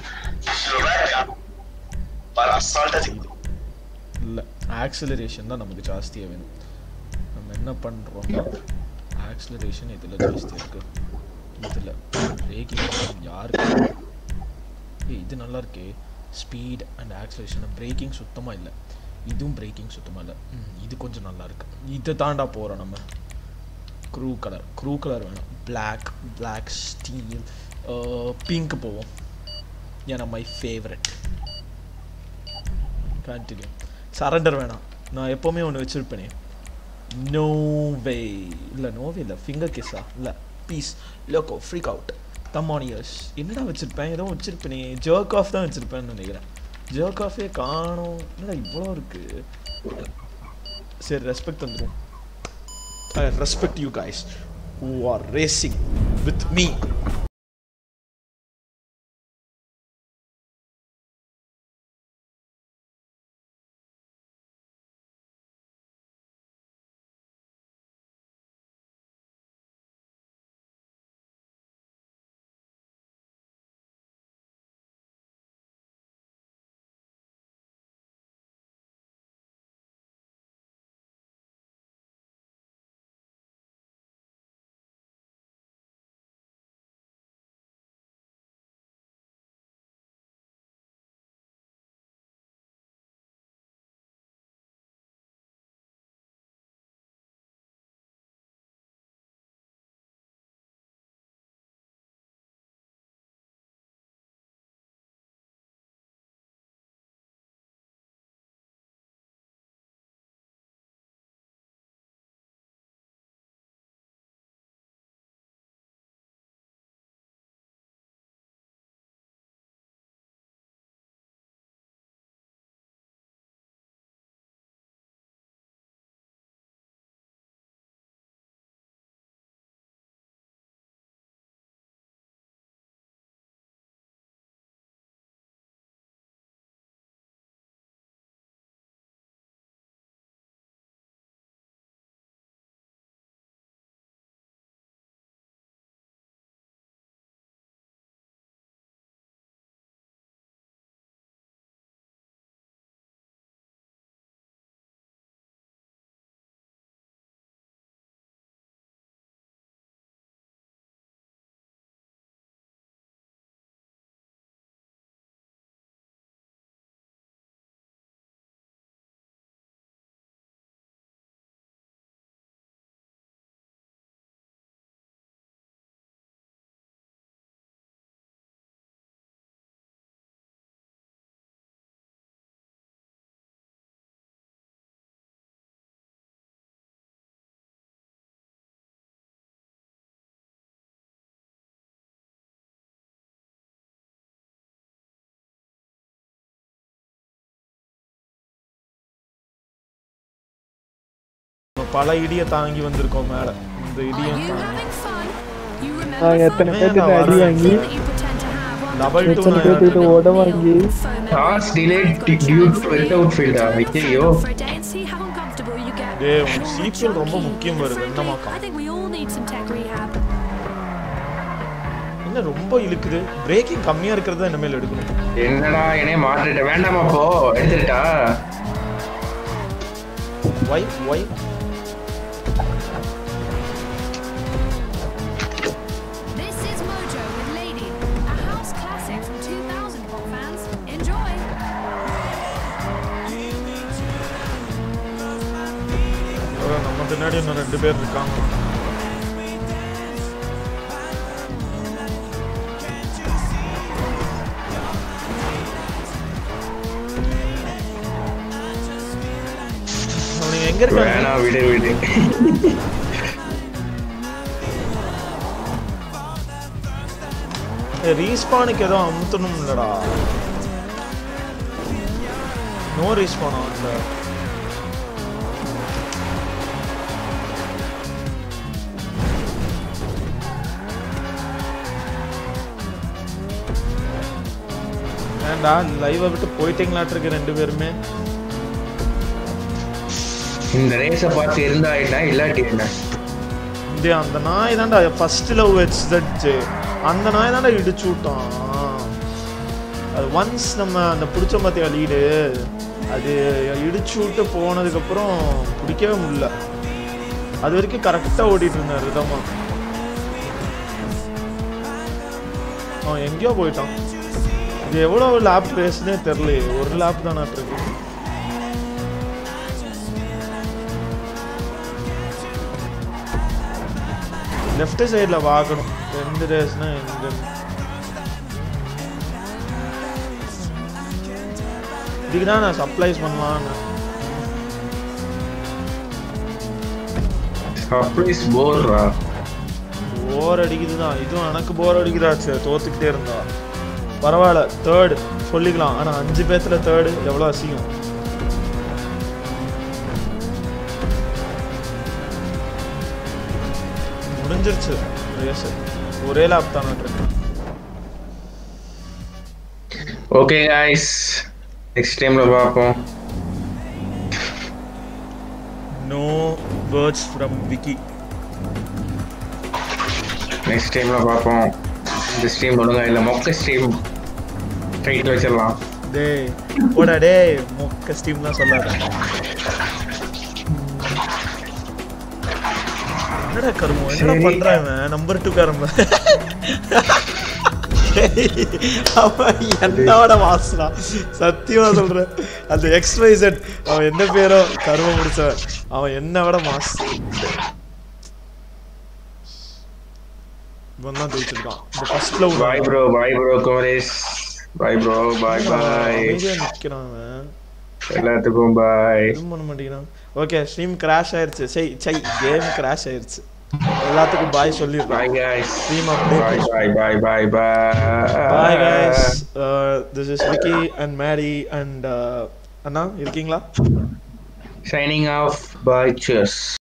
இல்ல ஆக்சிலரேஷன் தான் நமக்கு ஜாஸ்தியா வேணும் நம்ம என்ன பண்றோம் ஆக்சிலரேஷன் இதுல ஜாஸ்தியா இருக்கு இதுல பிரேக்கிங் யாருக்கு ஏய் இது நல்லா இருக்கே ஸ்பீட் அண்ட் ஆக்சிலரேஷன் பிரேக்கிங் சுத்தமா இல்ல இதுவும் பிரேக்கிங் சுத்தமா இல்ல ம், இது கொஞ்சம் நல்லா இருக்கு இதை தாண்டா போறோம் நம்ம க்ரூ கலர் க்ரூ கலர் வேணும் பிளாக் பிளாக் ஸ்டீல் பிங்க் போவோம் ஏன்னா மை ஃபேவரட் கண்டினியூ சரண்டர் வேணாம் நான் எப்போவுமே ஒன்று வச்சுருப்பேனே நோ வே இல்லை நோவே இல்லை ஃபிங்கர் கிஸ்ஸா இல்லை பீஸ் லோக்கோ ஃப்ரீக் அவுட் தம்மானியர்ஸ் என்னடா வச்சுருப்பேன் ஏதோ வச்சுருப்பேனே ஜர்க் ஆஃப் தான் வச்சுருப்பேன்னு நினைக்கிறேன் ஜர்க் ஆஃபே காணோம் என்னடா இவ்வளோ இருக்குது சரி ரெஸ்பெக்ட் வந்துடும் I respect you guys who are racing with me பல இடியை தாங்கி வந்திருக்கோம் மேல இந்த Are இடியை you தாங்கி having fun? You remember நாங்க எத்தனை something பேர்த்துக்கு அடி வாங்கி that you pretend to have while double two எத்தனை பேர்த்துக்கிட்ட உட வாங்கி toss delayed due spirit out ஃபீல்டா ஐயோ for a day and see how uncomfortable you get. டேய் உன் சீக்வல் ரொம்ப முக்கியம் வருது என்னமாக்கா I think we all need some tech rehab. என்ன ரொம்ப இழுக்குது பிரேக்கிங் கம்மியா இருக்கிறது தான் இனிமேல் எடுக்கணும் என்னடா என்னைய மாற்றிட்ட வேண்டாமா அப்போ எடுத்துட்டா why why This is Mojo with Lady, a house classic from 2000 pop fans. Enjoy! நம்ம பின்னாடி இன்னும் ரெண்டு பேர் இருக்காங்க அவனுங்க எங்க இருக்காங்க வேணா விடு விடு ரீஸ்பானுக்கு ஏதோ அமுத்தணும் இல்லடா நோ ரீஸ்பானா அந்த ஏன்டா லைவை விட்டு போயிட்டீங்களாட்டிருக்கு ரெண்டு பேருமே இந்த ரேஸ பார்த்து இருந்தா ஆயிட்டா இல்லாட்டி என்ன டேய் அந்த நாய் தான்டா ஃபர்ஸ்ட் லவ் வச்சு அந்த நாய் தான்டா இடிச்சு விட்டான் அது ஒன்ஸ் நம்ம அந்த பிடிச்ச பார்த்தியா லீடு அது இடிச்சு விட்டு போனதுக்கப்புறம் பிடிக்கவே முடியல அது வரைக்கும் கரெக்டாக ஓடிட்டு இருந்தார் ரிதமா அவன் எங்கேயோ போயிட்டான் இது எவ்வளோ லேப் ரேஸ்னே தெரிலையே ஒரு லேப் தானே இருக்கு லெஃப்ட் சைடில் பார்க்கணும் ரெண்டு ரேஸ்னா எங்க இதுக்கு தான் நான் சப்ளைஸ் பண்ணலான்னு சர்ப்ரைஸ் போர்ரா போர் அடிக்குது தான் இதுவும் எனக்கு போர் அடிக்குதாச்சு தோத்துக்கிட்டே இருந்தா பரவாயில்ல தேர்டு சொல்லிக்கலாம் ஆனால் அஞ்சு பேத்துல தேர்டு எவ்வளோ அசிங்கம் முடிஞ்சிருச்சு ரேஸ் ஒரே லேப் தான் இருக்கு ஓகே गाइस நெக்ஸ்ட் டைம்ல பார்ப்போம் no words from Vicky next டைம்ல பார்ப்போம் இந்த ஸ்ட்ரீம் ஒழுங்கா இல்ல மொக்க ஸ்ட்ரீம் டைட்டில் வச்சிடலாம் டேய் போடா டேய் மொக்க ஸ்டீம்லாம் சொல்லாத என்னடா கருமம் என்னடா சரி. பண்றான் இவன் நம்பர் டூ கரும அவன் என்னோட வாசனா சத்தியமா சொல்றேன் அந்த எக்ஸ் ஒய் செட் அவன் என்ன பேரோ கரும முடிச்சவன் அவன் என்ன விட மாஸ் இவன் தான் ஜெயிச்சிருக்கான் இந்த ஃபர்ஸ்ட்ல bye bro bye bro Kumaresh bye bro bye bye அமைதியா நிக்கிறான் அவன் எல்லாத்துக்கும் பாய் எதுவும் பண்ண மாட்டேங்கிறான் ஓகே ஸ்ட்ரீம் கிராஷ் ஆயிருச்சு சை சை கேம் கிராஷ் ஆயிருச்சு எல்லாத்துக்கும் பாய் சொல்லிடுறேன் bye guys stream bye update bye bye bye bye bye guys uh, this is Vicky and Mary and uh, அண்ணா இருக்கீங்களா signing off bye cheers